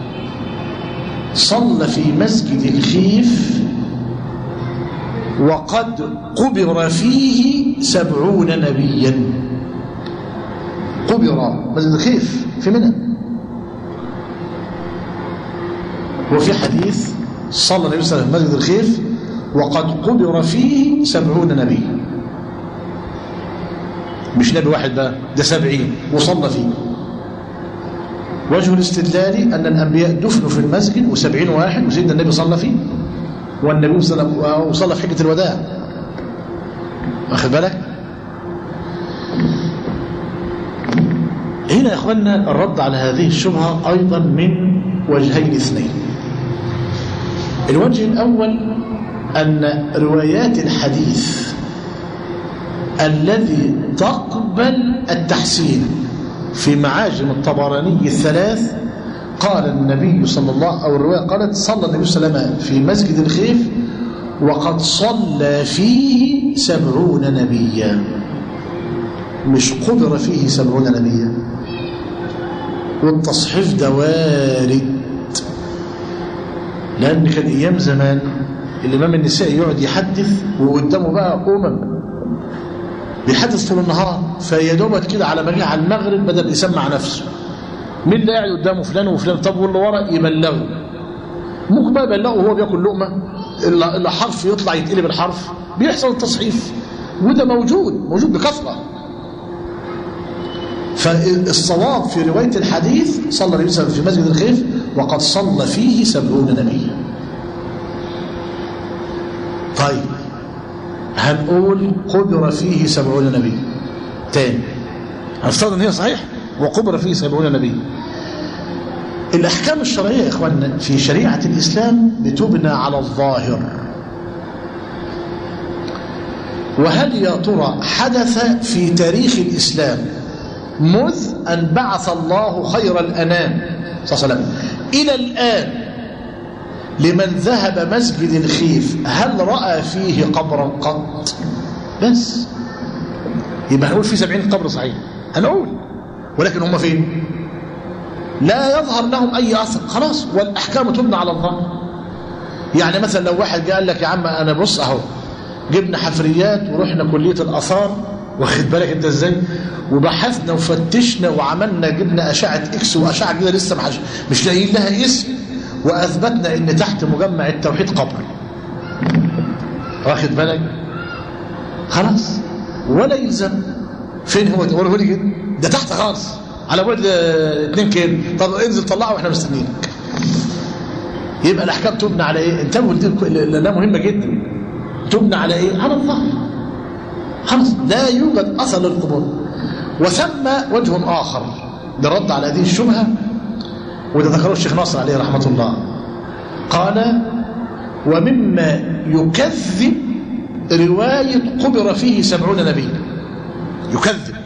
صلى في مسجد الخيف وقد قبر فيه سبعون نبيا قبر مسجد الخيف في منى وفي حديث صلى النبي صلى الله عليه وسلم مسجد الخيف وقد قبر فيه سبعون نبي مش نبي واحد بقى ده سبعين وصلى فيه وجه الاستدلال أن الأنبياء دفنوا في المسجد وسبعين واحد وسيدنا النبي صلى فيه والنبي صلى وصلى في حجة الوداع واخد بالك هنا يا اخوانا الرد على هذه الشبهة أيضا من وجهين اثنين الوجه الأول أن روايات الحديث الذي تقبل التحسين في معاجم الطبراني الثلاث قال النبي صلى الله أو الرواية قالت صلى النبي صلى الله عليه وسلم في مسجد الخيف وقد صلى فيه سبعون نبيا مش قدر فيه سبعون نبيا والتصحيف ده وارد لأن كان أيام زمان الإمام النسائي يقعد يحدث وقدامه بقى أمم بيحدث طول النهار فيدوبت كده على مجيء على المغرب بدل يسمع نفسه مين اللي قاعد قدامه فلان وفلان طب واللي ورا يبلغه ممكن بقى يبلغه وهو بياكل لقمه الا الا حرف يطلع يتقلب الحرف بيحصل التصحيف وده موجود موجود بكثره فالصواب في روايه الحديث صلى النبي صلى الله عليه وسلم في مسجد الخيف وقد صلى فيه سبعون نبيا طيب هنقول قبر فيه سبعون نبي تاني هنفترض ان هي صحيح وقبر فيه سبعون نبي الأحكام الشرعية يا إخواننا في شريعة الإسلام بتبنى على الظاهر وهل يا ترى حدث في تاريخ الإسلام مذ أن بعث الله خير الأنام صلى الله عليه وسلم إلى الآن لمن ذهب مسجد الخيف هل رأى فيه قبرا قط بس يبقى هنقول في سبعين قبر صحيح هنقول ولكن هم فين لا يظهر لهم أي أثر خلاص والأحكام تبنى على الظن يعني مثلا لو واحد قال لك يا عم أنا بص أهو جبنا حفريات ورحنا كلية الآثار واخد بالك انت ازاي وبحثنا وفتشنا وعملنا جبنا أشعة إكس وأشعة كده لسه مش, مش لاقيين لها اسم وأثبتنا إن تحت مجمع التوحيد قبر واخد بالك خلاص ولا يلزم فين هو ولا هو كده ده تحت خالص على بعد 2 كيلو طب انزل طلعه واحنا مستنيينك يبقى الاحكام تبنى على ايه انتبهوا لانها مهمه جدا تبنى على ايه على الظاهر خلاص لا يوجد اثر للقبور وثم وجه اخر للرد على هذه الشبهه وده ذكره الشيخ ناصر عليه رحمه الله قال ومما يكذب روايه قبر فيه سبعون نبيا يكذب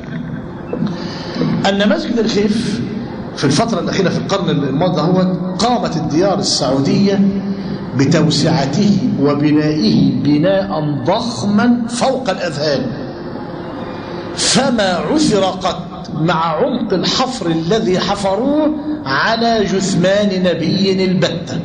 أن مسجد الخيف في الفترة الأخيرة في القرن الماضي هو قامت الديار السعودية بتوسعته وبنائه بناء ضخما فوق الأذهان فما عثر قط مع عمق الحفر الذي حفروه على جثمان نبي البتة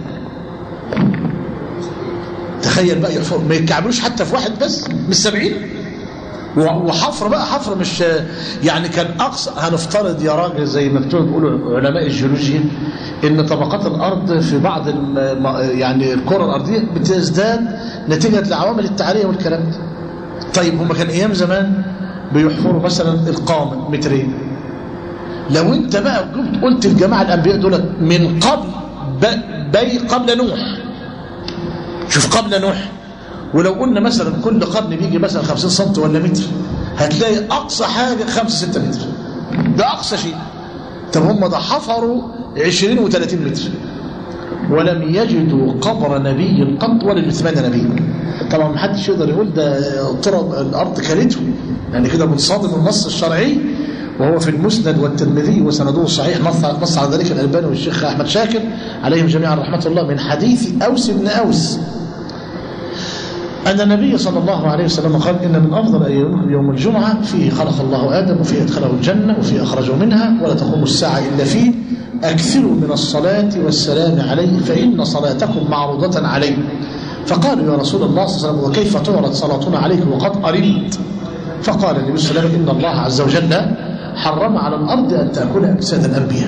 تخيل بقى يحفر ما يتكعبلوش حتى في واحد بس مش سبعين وحفر بقى حفر مش يعني كان اقصى هنفترض يا راجل زي ما بيقولوا علماء الجيولوجيا ان طبقات الارض في بعض يعني الكره الارضيه بتزداد نتيجه لعوامل التعريه والكلام ده طيب هم كان ايام زمان بيحفروا مثلا القامه مترين لو انت بقى قلت الجماعه الانبياء دول من قبل بي قبل نوح شوف قبل نوح ولو قلنا مثلا كل قرن بيجي مثلا 50 سم ولا متر هتلاقي اقصى حاجه 5 6 متر ده اقصى شيء طب هم ده حفروا 20 و30 متر ولم يجدوا قبر نبي قط ولا جثمان نبي طبعا ما حدش يقدر يقول ده ترى الارض كلته يعني كده بنصادم النص الشرعي وهو في المسند والترمذي وسنده صحيح نص نص على ذلك الالباني والشيخ احمد شاكر عليهم جميعا رحمه الله من حديث اوس بن اوس أن النبي صلى الله عليه وسلم قال إن من أفضل أيامكم يوم الجمعة فيه خلق الله آدم وفيه أدخله الجنة وفيه أخرجه منها ولا تقوم الساعة إلا فيه أكثروا من الصلاة والسلام عليه فإن صلاتكم معروضة عليه فقالوا يا رسول الله صلى الله عليه وسلم وكيف تعرض صلاتنا عليك وقد قربت فقال النبي صلى الله عليه وسلم إن الله عز وجل حرم على الأرض أن تأكل أجساد الأنبياء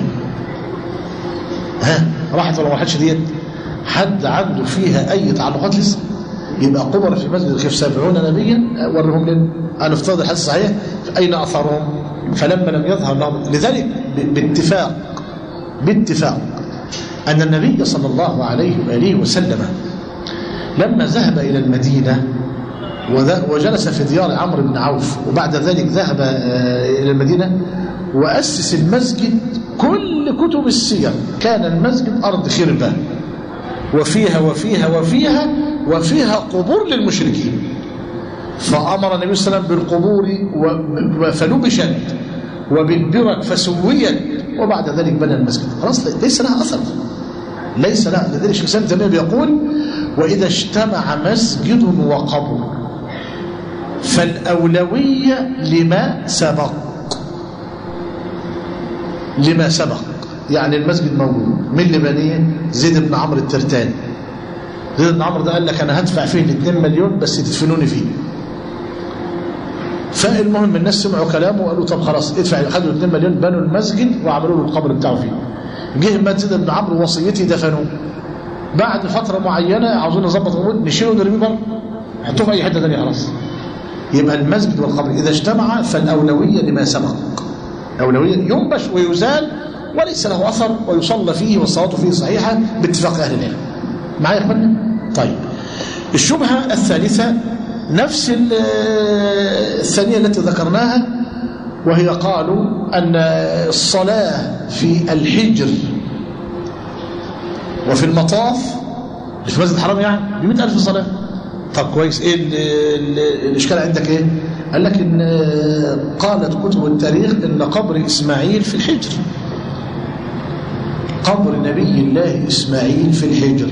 ها راحت ولا راحتش ديت حد عنده فيها أي تعلقات لسه يبقى قبر في مسجد الخيف سبعون نبيا ورهم لنا أنا افترض الحديث صحيح أين أثرهم فلما لم يظهر لهم لذلك باتفاق باتفاق أن النبي صلى الله عليه وآله وسلم لما ذهب إلى المدينة وجلس في ديار عمرو بن عوف وبعد ذلك ذهب إلى المدينة وأسس المسجد كل كتب السير كان المسجد أرض خربة وفيها وفيها وفيها وفيها قبور للمشركين فأمر النبي صلى الله عليه وسلم بالقبور و- فنبشت وبالبرك فسويت وبعد ذلك بنى المسجد خلاص ليس لها أثر ليس لها لذلك الشيخ الإسلام تيمية بيقول وإذا اجتمع مسجد وقبر فالأولوية لما سبق لما سبق يعني المسجد موجود مين اللي بنيه زيد بن عمرو الترتاني زيد بن عمرو ده قال لك انا هدفع فيه ال 2 مليون بس تدفنوني فيه فالمهم الناس سمعوا كلامه وقالوا طب خلاص ادفع خدوا 2 مليون بنوا المسجد وعملوا له القبر بتاعه فيه جه مات زيد بن عمرو وصيتي دفنوه بعد فتره معينه عاوزين نظبط الامور نشيله ونرميه بره نحطوه في اي حته ثانيه خلاص يبقى المسجد والقبر اذا اجتمع فالاولويه لما سبق اولويه ينبش ويزال وليس له اثر ويصلى فيه والصلاه فيه صحيحه باتفاق اهل العلم معايا يا اخوانا طيب الشبهه الثالثه نفس ال- الثانيه التي ذكرناها وهي قالوا ان الصلاه في الحجر وفي المطاف اللي في مسجد الحرام يعني ب 100000 صلاه طب كويس ايه ال ال الاشكال عندك ايه قال لك ان قالت كتب التاريخ ان قبر اسماعيل في الحجر قبر نبي الله اسماعيل في الحجر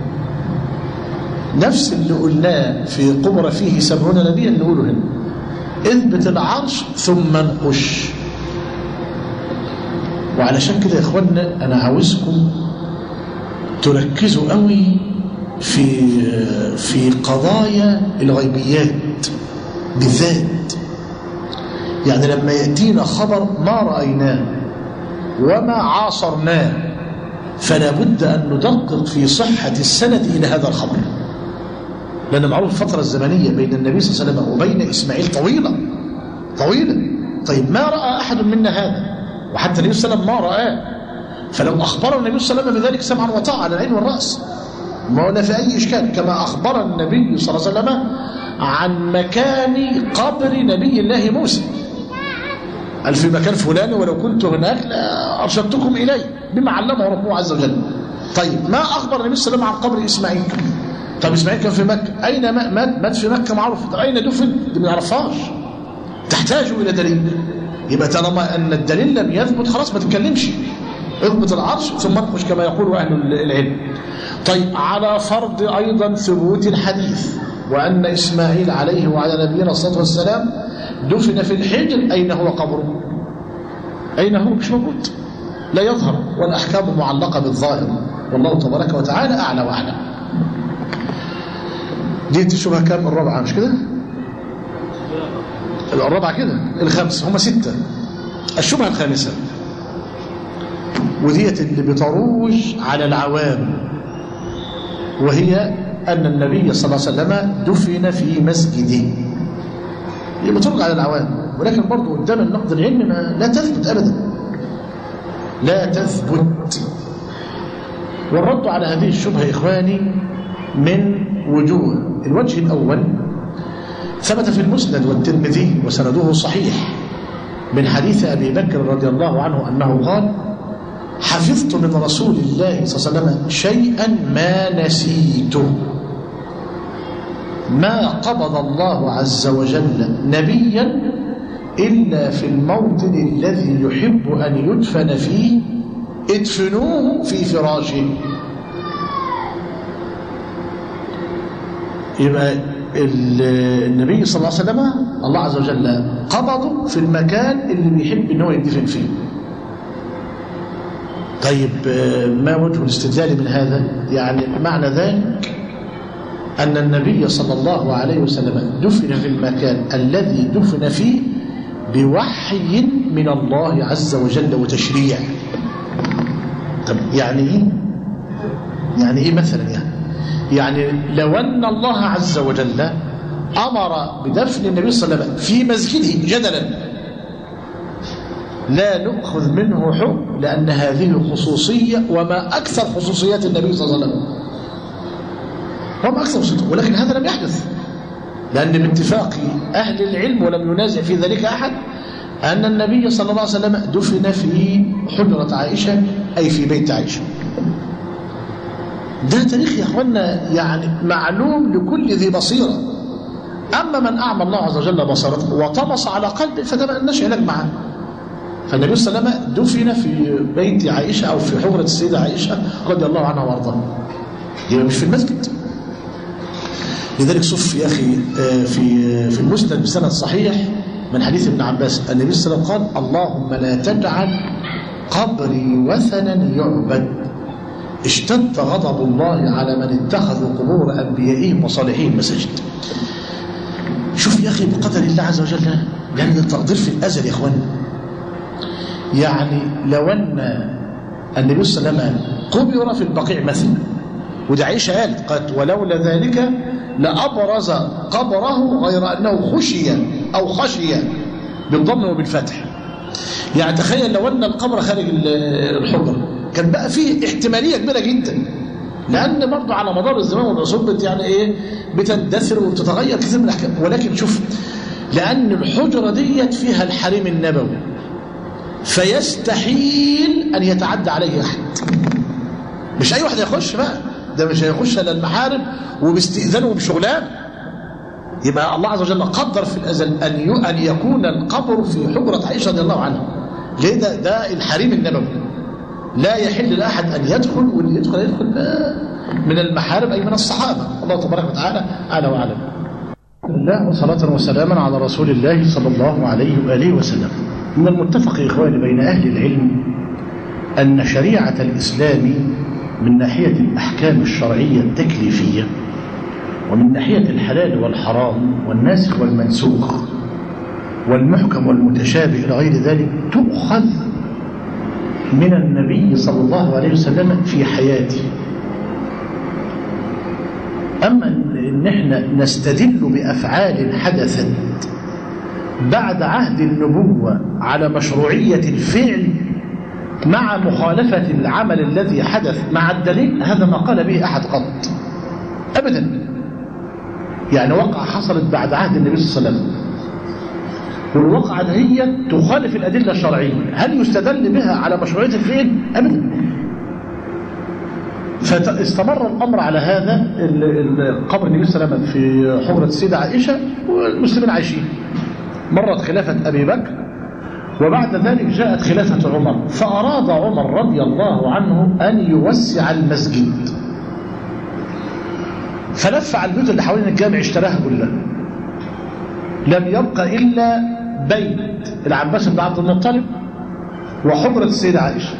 نفس اللي قلناه في قبر فيه سبعون نبيا نقوله هنا اثبت العرش ثم انقش وعلشان كده يا اخوانا انا عاوزكم تركزوا قوي في في قضايا الغيبيات بالذات يعني لما يأتينا خبر ما رأيناه وما عاصرناه فلا بد أن ندقق في صحة السند إلى هذا الخبر لأن معروف الفترة الزمنية بين النبي صلى الله عليه وسلم وبين إسماعيل طويلة طويلة طيب ما رأى أحد منا هذا وحتى النبي صلى الله عليه وسلم ما رآه فلو أخبر النبي صلى الله عليه وسلم بذلك سمعا وطاعة على العين والرأس ما ولا في أي إشكال كما أخبر النبي صلى الله عليه وسلم عن مكان قبر نبي الله موسى قال في مكان فلان ولو كنت هناك لأرشدتكم إليه بما علمه ربه عز وجل طيب ما أخبر النبي صلى الله عليه وسلم عن قبر إسماعيل طب إسماعيل كان في مكة أين مات مات في مكة معروف طب أين دفن دي ما نعرفهاش تحتاج إلى دليل يبقى طالما أن الدليل لم يثبت خلاص ما تتكلمش اضبط العرش ثم انقش كما يقول أهل العلم طيب على فرض أيضا ثبوت الحديث وأن إسماعيل عليه وعلى نبينا الصلاة والسلام دفن في الحجر أين هو قبره أين هو مش موجود لا يظهر والأحكام معلقة بالظاهر والله تبارك وتعالى أعلى وأعلى دي الشبهة كام الرابعة مش كده الرابعة كده الخمس هم ستة الشبهة الخامسة وديت اللي بتروج على العوام وهي أن النبي صلى الله عليه وسلم دفن في مسجده هي بتروج على العوام ولكن برضه قدام النقد العلمي ما لا تثبت أبدا لا تثبت والرد على هذه الشبهة إخواني من وجوه الوجه الأول ثبت في المسند والترمذي وسنده صحيح من حديث أبي بكر رضي الله عنه أنه قال حفظت من رسول الله صلى الله عليه وسلم شيئا ما نسيته ما قبض الله عز وجل نبيا إلا في الموطن الذي يحب أن يدفن فيه ادفنوه في فراشه يبقى النبي صلى الله عليه وسلم الله عز وجل قبضه في المكان اللي بيحب ان هو يدفن فيه طيب ما وجه الاستدلال من هذا يعني معنى ذلك أن النبي صلى الله عليه وسلم دفن في المكان الذي دفن فيه بوحي من الله عز وجل وتشريع طب يعني ايه يعني ايه مثلا يعني يعني لو أن الله عز وجل أمر بدفن النبي صلى الله عليه وسلم في مسجده جدلا لا نأخذ منه حكم لأن هذه خصوصية وما أكثر خصوصيات النبي صلى الله عليه وسلم وما أكثر خصوصيته ولكن هذا لم يحدث لأن باتفاق أهل العلم ولم ينازع في ذلك أحد أن النبي صلى الله عليه وسلم دفن في حجرة عائشة أي في بيت عائشة ده تاريخ يا أخوانا يعني معلوم لكل ذي بصيرة أما من أعمى الله عز وجل بصرته وطمس على قلبه فده ما لناش علاج معاه فالنبي صلى الله عليه وسلم دفن في بيت عائشة أو في حجرة السيدة عائشة رضي الله عنها وارضاها يبقى مش في المسجد لذلك شوف يا أخي في في المسند بسند صحيح من حديث ابن عباس النبي صلى الله عليه وسلم قال اللهم لا تجعل قبري وثنا يعبد اشتد غضب الله على من اتخذوا قبور أنبيائهم وصالحين مساجد شوف يا أخي بقدر الله عز وجل يعني ده تقدير في الأزل يا إخواني يعني لو أن النبي صلى الله عليه وسلم قبر في البقيع مثلا وده عائشة قالت قالت ولولا ذلك لأبرز قبره غير أنه خشي أو خشي بالضم وبالفتح يعني تخيل لو أن القبر خارج الحجرة كان بقى فيه احتمالية كبيرة جدا لأن برضه على مدار الزمان والعصور بت يعني إيه بتندثر وبتتغير كثير من الأحكام ولكن شوف لأن الحجرة ديت فيها الحريم النبوي فيستحيل أن يتعدى عليه أحد مش أي واحد يخش بقى ده مش هيخش إلا المحارم وباستئذانه وبشغلان يبقى الله عز وجل قدر في الأزل أن أن يكون القبر في حجرة عائشة رضي الله عنها ليه ده, ده الحريم النبوي لا يحل لأحد أن يدخل واللي يدخل يدخل من المحارم أي من الصحابة الله تبارك وتعالى أعلى وأعلم الله وصلاة وسلاما على رسول الله صلى الله عليه وآله وسلم من المتفق يا إخواني بين أهل العلم أن شريعة الإسلام من ناحية الأحكام الشرعية التكليفية ومن ناحية الحلال والحرام والناسخ والمنسوخ والمحكم والمتشابه إلى غير ذلك تؤخذ من النبي صلى الله عليه وسلم في حياته أما إن إحنا نستدل بأفعال حدثت بعد عهد النبوة على مشروعية الفعل مع مخالفة العمل الذي حدث مع الدليل هذا ما قال به أحد قط أبدا يعني وقعة حصلت بعد عهد النبي صلى الله عليه وسلم والواقعة هي تخالف الأدلة الشرعية هل يستدل بها على مشروعية الفعل؟ أبدا فاستمر الأمر على هذا قبر النبي صلى الله عليه وسلم في حجرة السيدة عائشة والمسلمين عايشين مرت خلافة أبي بكر وبعد ذلك جاءت خلافة عمر فأراد عمر رضي الله عنه أن يوسع المسجد فلف على البيوت اللي حوالين الجامع اشتراها كلها لم يبقى إلا بيت العباس بن عبد المطلب وحجرة السيدة عائشة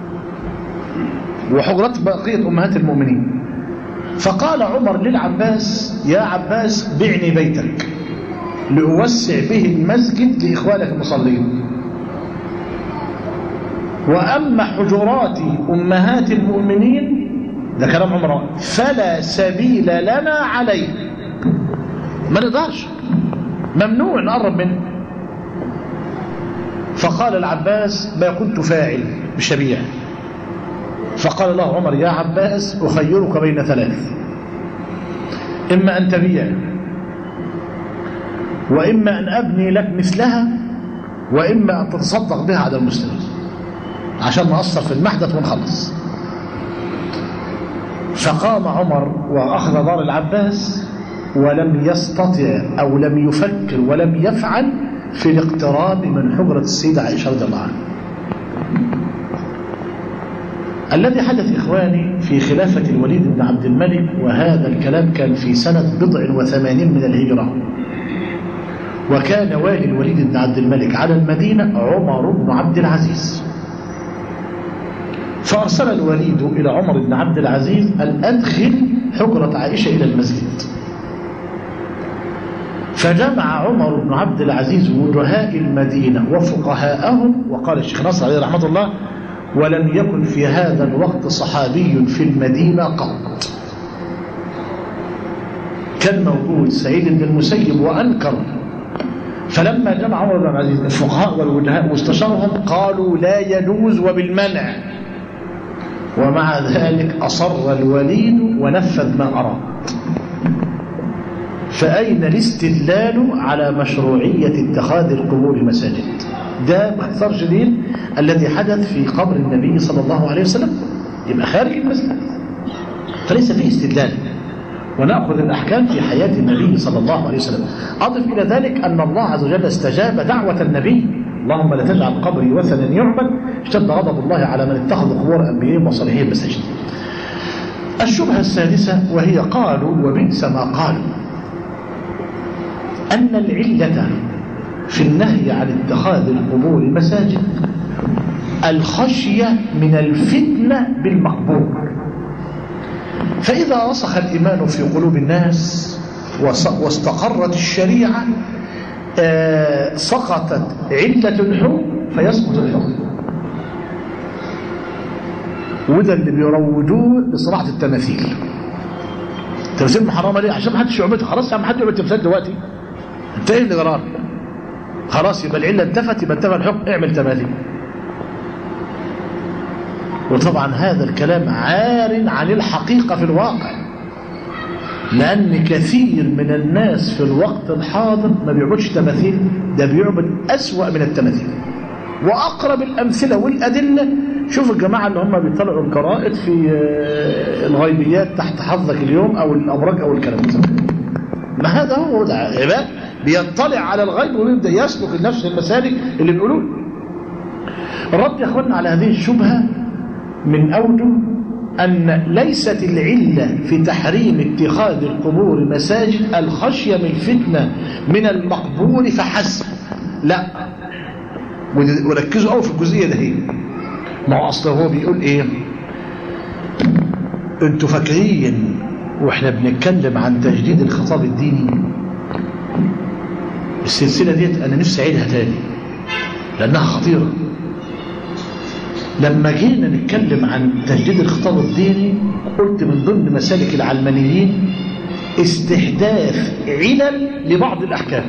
وحجرات بقية أمهات المؤمنين فقال عمر للعباس يا عباس بعني بيتك لأوسع به المسجد لإخوانك المصلين وأما حجرات أمهات المؤمنين ده كلام عمر فلا سبيل لنا عليه ما نقدرش ممنوع نقرب منه فقال العباس ما كنت فاعل بشبيع فقال له عمر يا عباس أخيرك بين ثلاث إما أن تبيع وإما أن أبني لك مثلها وإما أن تتصدق بها على المسلمين عشان نقصر في المحدث ونخلص فقام عمر وأخذ دار العباس ولم يستطع أو لم يفكر ولم يفعل في الاقتراب من حجرة السيدة عائشة رضي الله عنها الذي حدث إخواني في خلافة الوليد بن عبد الملك وهذا الكلام كان في سنة بضع وثمانين من الهجرة وكان والي الوليد بن عبد الملك على المدينة عمر بن عبد العزيز فأرسل الوليد إلى عمر بن عبد العزيز أن أدخل حجرة عائشة إلى المسجد فجمع عمر بن عبد العزيز وجهاء المدينة وفقهاءهم وقال الشيخ نصر عليه رحمة الله ولم يكن في هذا الوقت صحابي في المدينة قط كان موجود سعيد بن المسيب وأنكر فلما جمع عمر بن عبد العزيز الفقهاء والوجهاء واستشارهم قالوا لا يجوز وبالمنع ومع ذلك أصر الوليد ونفذ ما أراد فأين الاستدلال على مشروعية اتخاذ القبور مساجد ده باختصار شديد الذي حدث في قبر النبي صلى الله عليه وسلم يبقى خارج المسجد فليس فيه استدلال ونأخذ الأحكام في حياة النبي صلى الله عليه وسلم أضف إلى ذلك أن الله عز وجل استجاب دعوة النبي اللهم لا تجعل قبري وثنا يعبد اشتد غضب الله على من اتخذ قبور أنبيائهم وصالحين مساجد الشبهة السادسة وهي قالوا وبئس ما قالوا أن العلة في النهي عن اتخاذ القبور مساجد الخشية من الفتنة بالمقبور فإذا رسخ الإيمان في قلوب الناس واستقرت الشريعة آه سقطت علة الحكم فيسقط الحكم وده اللي بيروجوه لصناعة التماثيل التماثيل محرمة ليه؟ عشان ما حدش يعبدها خلاص يا عم حد يعبد التمثال دلوقتي انت ايه اللي جرار خلاص يبقى العلة انتفت يبقى انتفى الحكم اعمل تماثيل وطبعا هذا الكلام عار عن الحقيقة في الواقع لأن كثير من الناس في الوقت الحاضر ما بيعبدش تماثيل ده بيعبد أسوأ من التماثيل وأقرب الأمثلة والأدلة شوف الجماعة اللي هم بيطلعوا القرائد في الغيبيات تحت حظك اليوم أو الأبراج أو الكلام ده ما هذا هو ده عباد بيطلع على الغيب ويبدأ يسلك نفس المسالك اللي بيقولوه الرد يا اخوانا على هذه الشبهة من أوجه أن ليست العلة في تحريم اتخاذ القبور مساجد الخشية من فتنة من المقبور فحسب لا وركزوا قوي في الجزئية ده هي ما هو أصلا هو بيقول إيه انتوا فاكرين واحنا بنتكلم عن تجديد الخطاب الديني السلسلة ديت أنا نفسي أعيدها تاني لأنها خطيرة لما جينا نتكلم عن تجديد الخطاب الديني قلت من ضمن مسالك العلمانيين استحداث علل لبعض الأحكام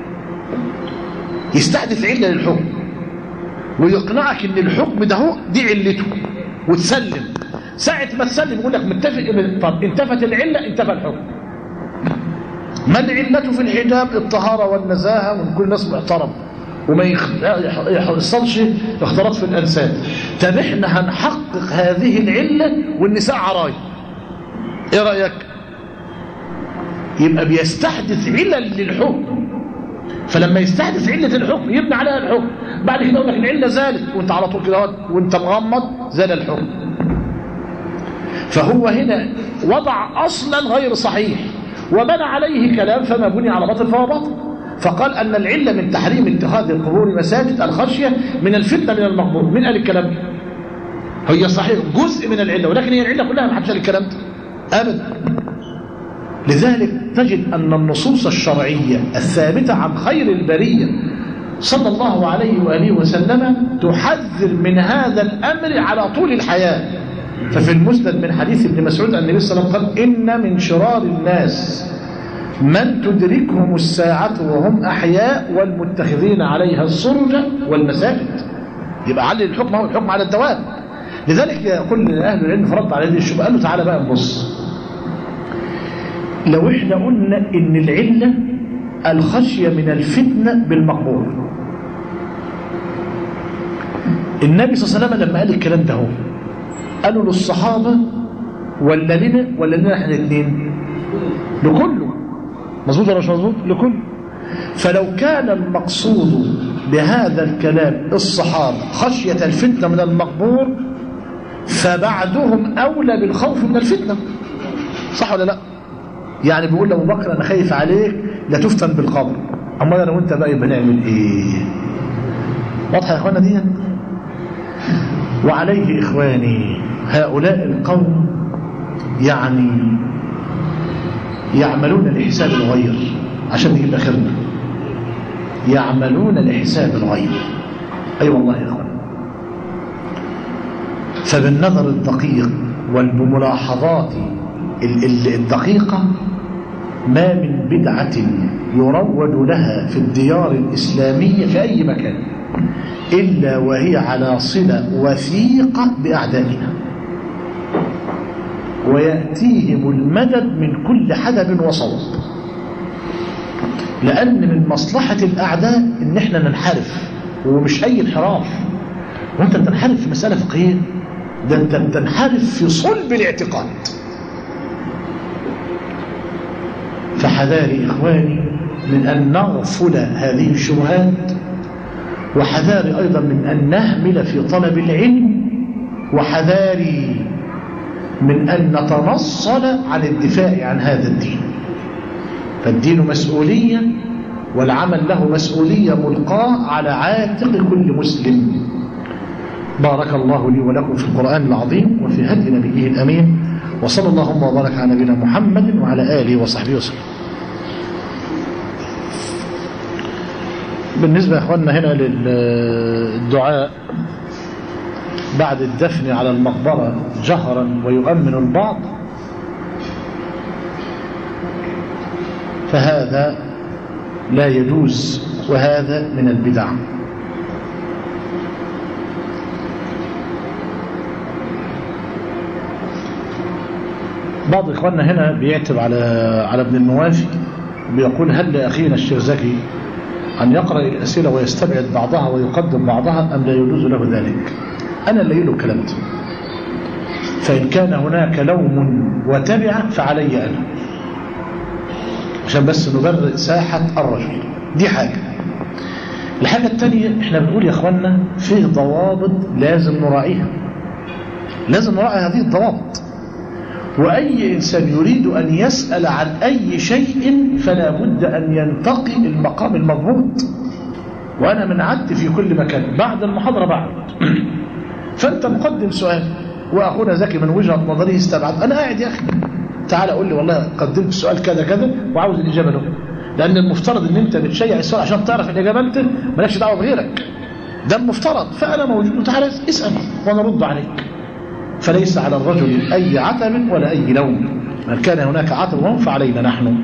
يستحدث علة للحكم ويقنعك ان الحكم ده هو دي علته وتسلم ساعة ما تسلم يقول لك متفق طب انتفت العلة انتفى الحكم ما العلة في الحجاب الطهارة والنزاهة ونكون ناس محترم وما يحصلش اختلاط في الأنساب طب احنا هنحقق هذه العلة والنساء عراي ايه رأيك يبقى بيستحدث علل للحكم فلما يستحدث علة الحكم يبنى عليها الحكم بعد كده يقول لك العلة زالت وانت على طول كده وانت مغمض زال الحكم فهو هنا وضع أصلا غير صحيح وبنى عليه كلام فما بني على باطل فهو باطل فقال أن العلة من تحريم اتخاذ القبور مساجد الخشية من الفتنة من المقبور من قال الكلام ده هي صحيح جزء من العلة ولكن هي العلة كلها ما حدش قال الكلام ده أبدا لذلك تجد أن النصوص الشرعية الثابتة عن خير البرية صلى الله عليه وآله وسلم تحذر من هذا الأمر على طول الحياة ففي المسند من حديث ابن مسعود أن النبي صلى الله عليه وسلم قال إن من شرار الناس من تدركهم الساعة وهم أحياء والمتخذين عليها السرج والمساجد يبقى علل الحكم هو الحكم على الدوام لذلك يقول أهل العلم فرد على هذه الشبهة قال له تعالى بقى نبص لو احنا قلنا ان العلة الخشية من الفتنة بالمقبول النبي صلى الله عليه وسلم لما قال الكلام ده هو قالوا للصحابة ولا لنا ولا لنا احنا الاثنين لكله مظبوط ولا مش مظبوط لكله فلو كان المقصود بهذا الكلام الصحابة خشية الفتنة من المقبور فبعدهم أولى بالخوف من الفتنة صح ولا لا يعني بيقول لأبو بكر أنا خايف عليك لا تفتن بالقبر أما أنا وأنت بقى يبقى نعمل إيه واضحة يا إخوانا دي وعليه إخواني هؤلاء القوم يعني يعملون لحساب الغير عشان نجيب آخرنا يعملون لحساب الغير أي أيوة والله يا إخوان فبالنظر الدقيق وبملاحظات الدقيقة ما من بدعة يروج لها في الديار الإسلامية في أي مكان إلا وهي على صلة وثيقة بأعدائنا ويأتيهم المدد من كل حدب وصوب لأن من مصلحة الأعداء إن إحنا ننحرف ومش أي انحراف وأنت بتنحرف في مسألة فقهية ده أنت بتنحرف في صلب الاعتقاد فحذاري إخواني من أن نغفل هذه الشبهات وحذاري أيضا من أن نهمل في طلب العلم وحذاري من أن نتنصل عن الدفاع عن هذا الدين فالدين مسؤولية والعمل له مسؤولية ملقاة على عاتق كل مسلم بارك الله لي ولكم في القرآن العظيم وفي هدي نبيه الأمين وصلى اللهم وبارك على نبينا محمد وعلى آله وصحبه وسلم بالنسبة يا أخواننا هنا للدعاء بعد الدفن على المقبرة جهرا ويؤمن البعض فهذا لا يجوز وهذا من البدع بعض إخواننا هنا بيعتب على على ابن النوافي بيقول هل لأخينا الشيخ زكي أن يقرأ الأسئلة ويستبعد بعضها ويقدم بعضها أم لا يجوز له ذلك أنا اللي له الكلام ده فإن كان هناك لوم وتبع فعلي أنا عشان بس نبرئ ساحة الرجل دي حاجة الحاجة الثانية احنا بنقول يا اخوانا فيه ضوابط لازم نراعيها لازم نراعي هذه الضوابط وأي إنسان يريد أن يسأل عن أي شيء فلا بد أن ينتقي المقام المضبوط وأنا من عدت في كل مكان بعد المحاضرة بعد فأنت مقدم سؤال وأخونا زكي من وجهة نظره استبعد أنا قاعد يا أخي تعال قول لي والله قدمت السؤال كذا كذا وعاوز الإجابة له لأن المفترض أن أنت بتشيع السؤال عشان تعرف الإجابة أنت مالكش دعوة بغيرك ده المفترض فأنا موجود وتعالى اسأل وأنا أرد عليك فليس على الرجل أي عتب ولا أي لوم من كان هناك عتب فعلينا نحن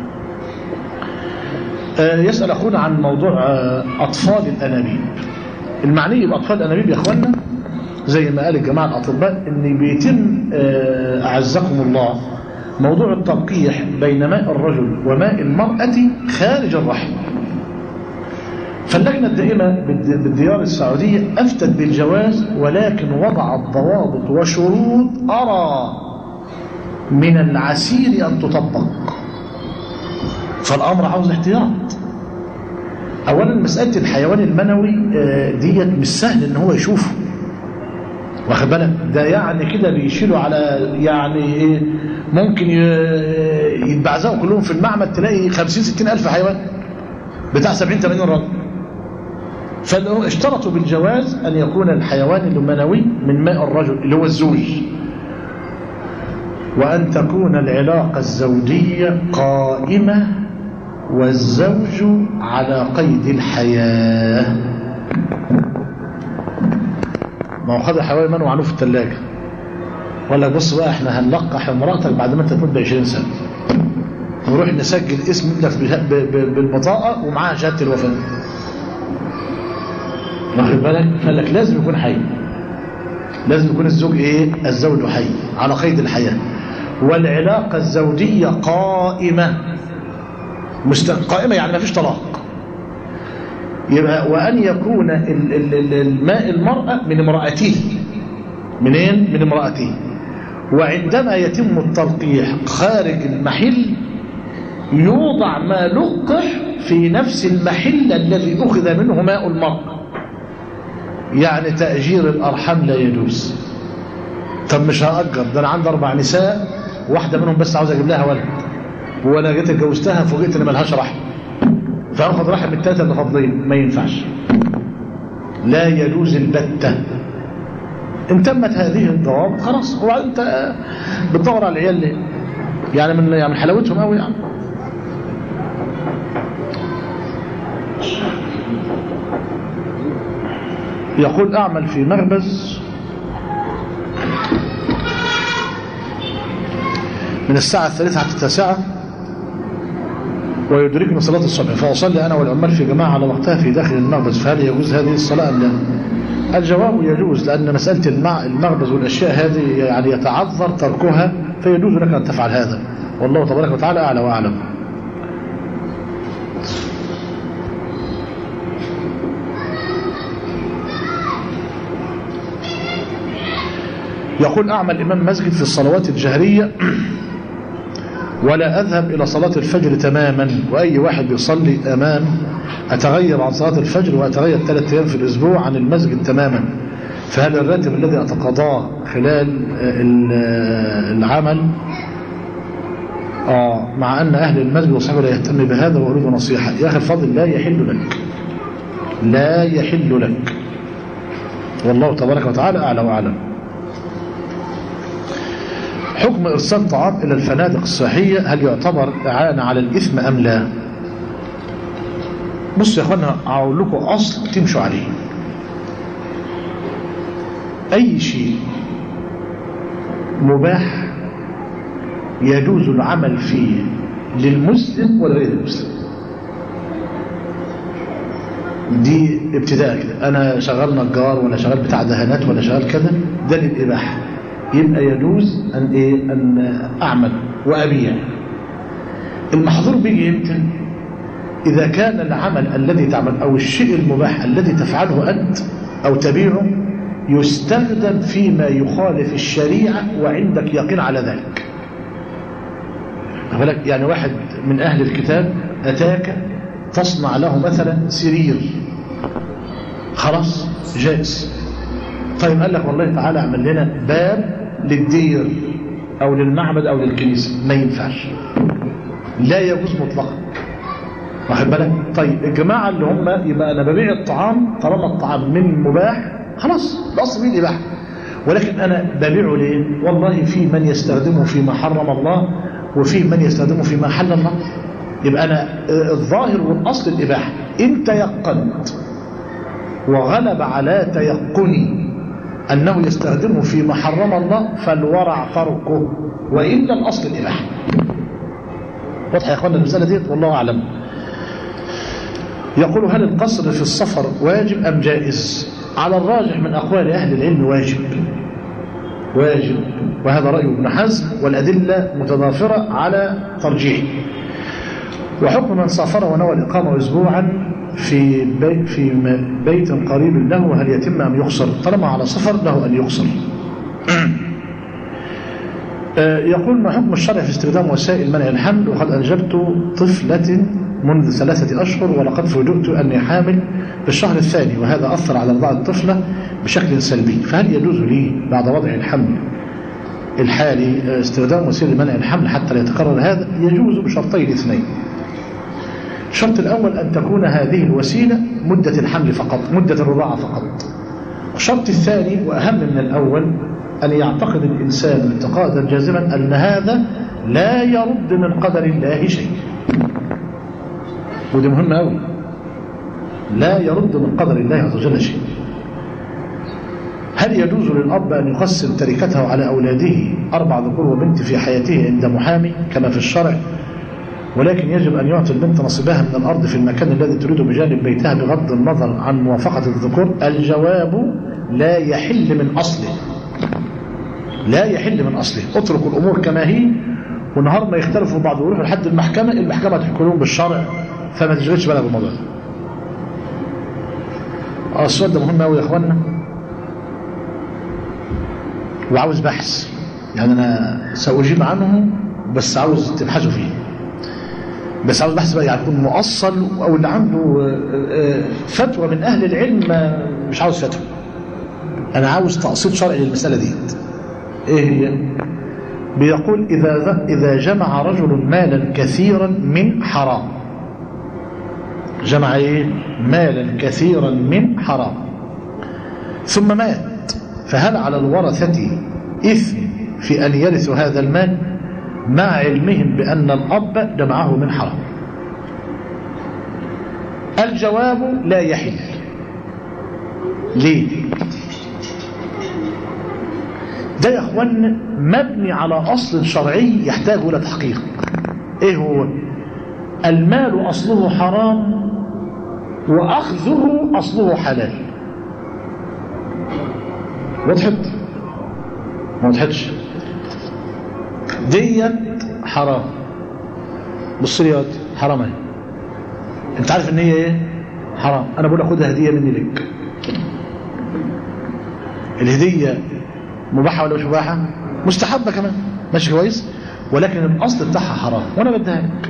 يسأل أخونا عن موضوع أطفال الأنابيب المعني بأطفال الأنابيب يا أخوانا زي ما قال الجماعة الأطباء أن بيتم أعزكم الله موضوع التلقيح بين ماء الرجل وماء المرأة خارج الرحم فاللجنة الدائمة بالديار السعودية أفتت بالجواز ولكن وضعت ضوابط وشروط أرى من العسير أن تطبق فالأمر عاوز احتياط أولا مسألة الحيوان المنوي ديت مش سهل إن هو يشوفه واخد بالك ده يعني كده بيشيلوا على يعني ايه ممكن يتبعزقوا كلهم في المعمل تلاقي 50 60 ألف حيوان بتاع 70 80 راجل فاشترطوا بالجواز أن يكون الحيوان المنوي من ماء الرجل اللي هو الزوج وأن تكون العلاقة الزوجية قائمة والزوج على قيد الحياة ما هو خد الحيوان المنوي عنه في الثلاجة وقال لك بص بقى احنا هنلقح امرأتك بعد ما انت تموت ب 20 سنة نروح نسجل اسم ابنك بالبطاقة ومعاها شهادة الوفاة واخد بالك قال لك لازم يكون حي لازم يكون الزوج ايه الزوج حي على قيد الحياة والعلاقة الزوجية قائمة مست... قائمة يعني ما فيش طلاق يبقى وأن يكون ال... ال... الماء المرأة من امرأته منين من امرأته وعندما يتم التلقيح خارج المحل يوضع ما لقح في نفس المحل الذي أخذ منه ماء المرأة يعني تأجير الأرحام لا يجوز طب مش هأجر ده أنا عندي أربع نساء واحدة منهم بس عاوز أجيب لها ولد وأنا جيت اتجوزتها فوجئت إن ملهاش رحم فأخذ رحم التالتة اللي فاضلين ما ينفعش لا يجوز البتة إن تمت هذه الضوابط خلاص وبعدين أنت بتدور على العيال ليه؟ يعني من يعني من حلاوتهم قوي يعني يقول أعمل في مخبز من الساعة الثالثة حتى التاسعة ويدركني صلاة الصبح فأصلي أنا والعمال في جماعة على وقتها في داخل المخبز فهل يجوز هذه الصلاة أم لا؟ الجواب يجوز لأن مسألة المخبز والأشياء هذه يعني يتعذر تركها فيجوز لك أن تفعل هذا والله تبارك وتعالى أعلى وأعلم يقول أعمل إمام مسجد في الصلوات الجهرية ولا أذهب إلى صلاة الفجر تماما وأي واحد يصلي أمام أتغير عن صلاة الفجر وأتغير ثلاثة أيام في الأسبوع عن المسجد تماما فهل الراتب الذي أتقاضاه خلال العمل آه مع أن أهل المسجد وصحبه لا يهتم بهذا وأريد نصيحة يا أخي الفضل لا يحل لك لا يحل لك والله تبارك وتعالى أعلى وأعلم حكم إرسال طعام إلى الفنادق الصحية هل يعتبر إعانة على الإثم أم لا بص يا أخوانا أقول لكم أصل تمشوا عليه أي شيء مباح يجوز العمل فيه للمسلم ولغير المسلم دي ابتداء كده انا شغال نجار ولا شغال بتاع دهانات ولا شغال كذا ده للاباحه يبقى يجوز ان ايه ان اعمل وابيع المحظور بيجي امتى اذا كان العمل الذي تعمل او الشيء المباح الذي تفعله انت او تبيعه يستخدم فيما يخالف الشريعه وعندك يقين على ذلك بالك يعني واحد من اهل الكتاب اتاك تصنع له مثلا سرير خلاص جائز طيب قال لك والله تعالى اعمل لنا باب للدير او للمعبد او للكنيسه ما ينفعش لا يجوز مطلقا واخد بالك طيب الجماعه اللي هم يبقى انا ببيع الطعام طالما الطعام من مباح خلاص الاصل فيه الاباحه ولكن انا ببيعه ليه والله في من يستخدمه فيما حرم الله وفي من يستخدمه فيما حل الله يبقى أنا الظاهر والأصل الإباحة إن تيقنت وغلب على تيقني أنه يستخدمه فيما حرم الله فالورع تركه وإلا الأصل الإباحة واضح يا أخوانا المسألة ديت والله أعلم يقول هل القصر في السفر واجب أم جائز على الراجح من أقوال أهل العلم واجب واجب وهذا رأي ابن حزم والأدلة متضافرة على ترجيحه وحكم من سافر ونوى الإقامة أسبوعا في بي في بيت قريب له هل يتم أم يقصر طالما على سفر له أن يقصر يقول ما حكم الشرع في استخدام وسائل منع الحمل وقد أنجبت طفلة منذ ثلاثة أشهر ولقد فوجئت أني حامل في الشهر الثاني وهذا أثر على رضاعة الطفلة بشكل سلبي فهل يجوز لي بعد وضع الحمل الحالي استخدام وسيلة منع الحمل حتى لا يتكرر هذا يجوز بشرطين اثنين الشرط الأول أن تكون هذه الوسيلة مدة الحمل فقط مدة الرضاعة فقط الشرط الثاني وأهم من الأول أن يعتقد الإنسان اعتقادا جازما أن هذا لا يرد من قدر الله شيء ودي مهمة أوي لا يرد من قدر الله عز وجل شيء هل يجوز للأب أن يقسم تركته على أولاده أربع ذكور وبنت في حياته عند محامي كما في الشرع ولكن يجب أن يعطي البنت نصيبها من الأرض في المكان الذي تريد بجانب بيتها بغض النظر عن موافقة الذكور الجواب لا يحل من أصله لا يحل من أصله اتركوا الأمور كما هي ونهار ما يختلفوا بعض ويروحوا لحد المحكمة المحكمة تحكم لهم بالشرع فما تشغلش بالك بالموضوع ده السؤال ده مهم قوي يا اخوانا وعاوز بحث يعني انا ساجيب عنه بس عاوز تبحثوا فيه بس عاوز بحث بقى يعني يكون مؤصل او اللي عنده فتوى من اهل العلم مش عاوز فتوى انا عاوز تقسيط شرعي للمساله ديت ايه هي بيقول اذا اذا جمع رجل مالا كثيرا من حرام جمع ايه مالا كثيرا من حرام ثم مات فهل على الورثة إثم في أن يرثوا هذا المال مع علمهم بأن الأب جمعه من حرام الجواب لا يحل ليه ده يا اخوان مبني على أصل شرعي يحتاج إلى تحقيق ايه هو المال أصله حرام وأخذه أصله حلال وضحت ما وضحتش ديت حرام بص لي يا حرام اهي انت عارف ان هي ايه حرام انا بقول خدها هديه مني لك الهديه مباحه ولا مش مباحه مستحبه كمان ماشي كويس ولكن الأصل بتاعها حرام وأنا بديها لك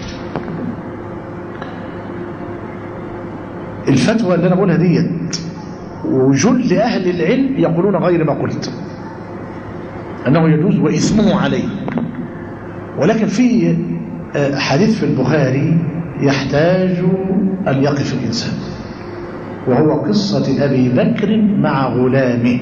الفتوى اللي أنا بقولها ديت وجل أهل العلم يقولون غير ما قلت أنه يجوز وإثمه عليه ولكن في حديث في البخاري يحتاج أن يقف الإنسان وهو قصة أبي بكر مع غلامه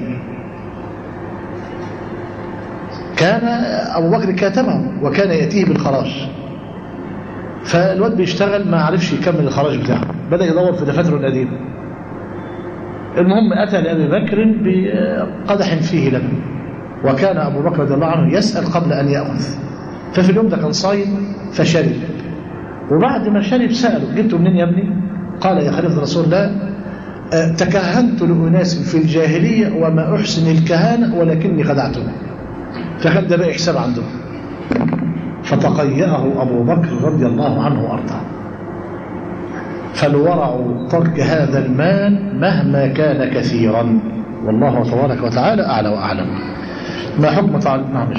كان أبو بكر كاتبه وكان يأتيه بالخراج فالواد بيشتغل ما عرفش يكمل الخراج بتاعه بدأ يدور في دفاتره القديمة المهم أتى لأبي بكر بقدح فيه لبن وكان أبو بكر رضي الله عنه يسأل قبل أن يأخذ ففي اليوم ده كان صايم فشرب وبعد ما شرب سأله جبته منين يا ابني قال يا خليفة رسول الله تكهنت لأناس في الجاهلية وما أحسن الكهانة ولكني خدعتهم فكان ده بقى حساب عندهم فتقيأه أبو بكر رضي الله عنه وأرضاه فالورع ترك هذا المال مهما كان كثيرا والله تبارك وتعالى أعلى وأعلم ما حكم تعالى نعم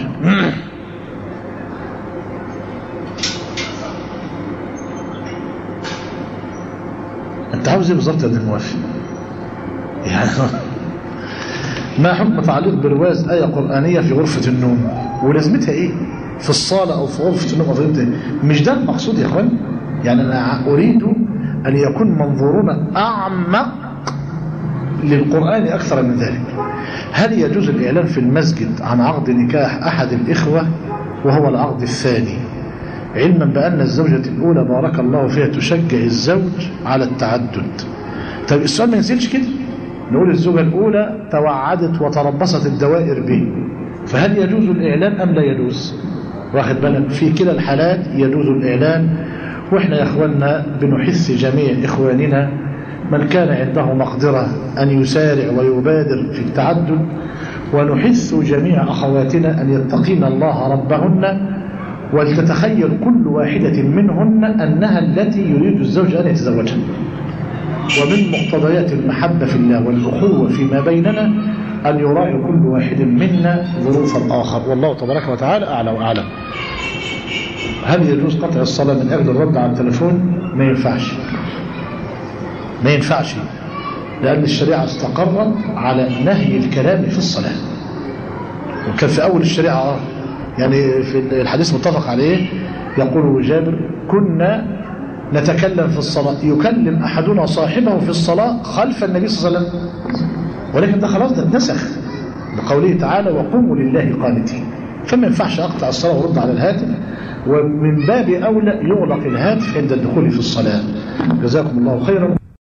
انت عاوز ايه بالظبط يا موافق يعني ما حكم تعليق برواز آية قرآنية في غرفة النوم ولازمتها ايه في الصالة او في غرفة النوم أفضل مش ده المقصود يا اخوان يعني انا اريد ان يكون منظورنا اعمق للقرآن اكثر من ذلك هل يجوز الاعلان في المسجد عن عقد نكاح احد الاخوة وهو العقد الثاني علما بأن الزوجة الأولى بارك الله فيها تشجع الزوج على التعدد طيب السؤال ما ينزلش كده نقول الزوجة الأولى توعدت وتربصت الدوائر به فهل يجوز الإعلان أم لا يجوز واخد بالك في كلا الحالات يجوز الإعلان وإحنا يا إخواننا بنحث جميع إخواننا من كان عنده مقدرة أن يسارع ويبادر في التعدد ونحث جميع أخواتنا أن يتقين الله ربهن ولتتخيل كل واحدة منهن أنها التي يريد الزوج أن يتزوجها ومن مقتضيات المحبة في الله والأخوة فيما بيننا أن يراعي كل واحد منا ظروف الآخر والله تبارك وتعالى أعلى وأعلم هل يجوز قطع الصلاة من أجل الرد على التلفون ما ينفعش ما ينفعش لأن الشريعة استقرت على نهي الكلام في الصلاة وكان في أول الشريعة يعني في الحديث متفق عليه يقول جابر كنا نتكلم في الصلاة يكلم أحدنا صاحبه في الصلاة خلف النبي صلى الله عليه وسلم ولكن ده خلاص ده اتنسخ بقوله تعالى وقوموا لله قانتين فما ينفعش أقطع الصلاة وارد على الهاتف ومن باب أولى يغلق الهاتف عند الدخول في الصلاة جزاكم الله خيرا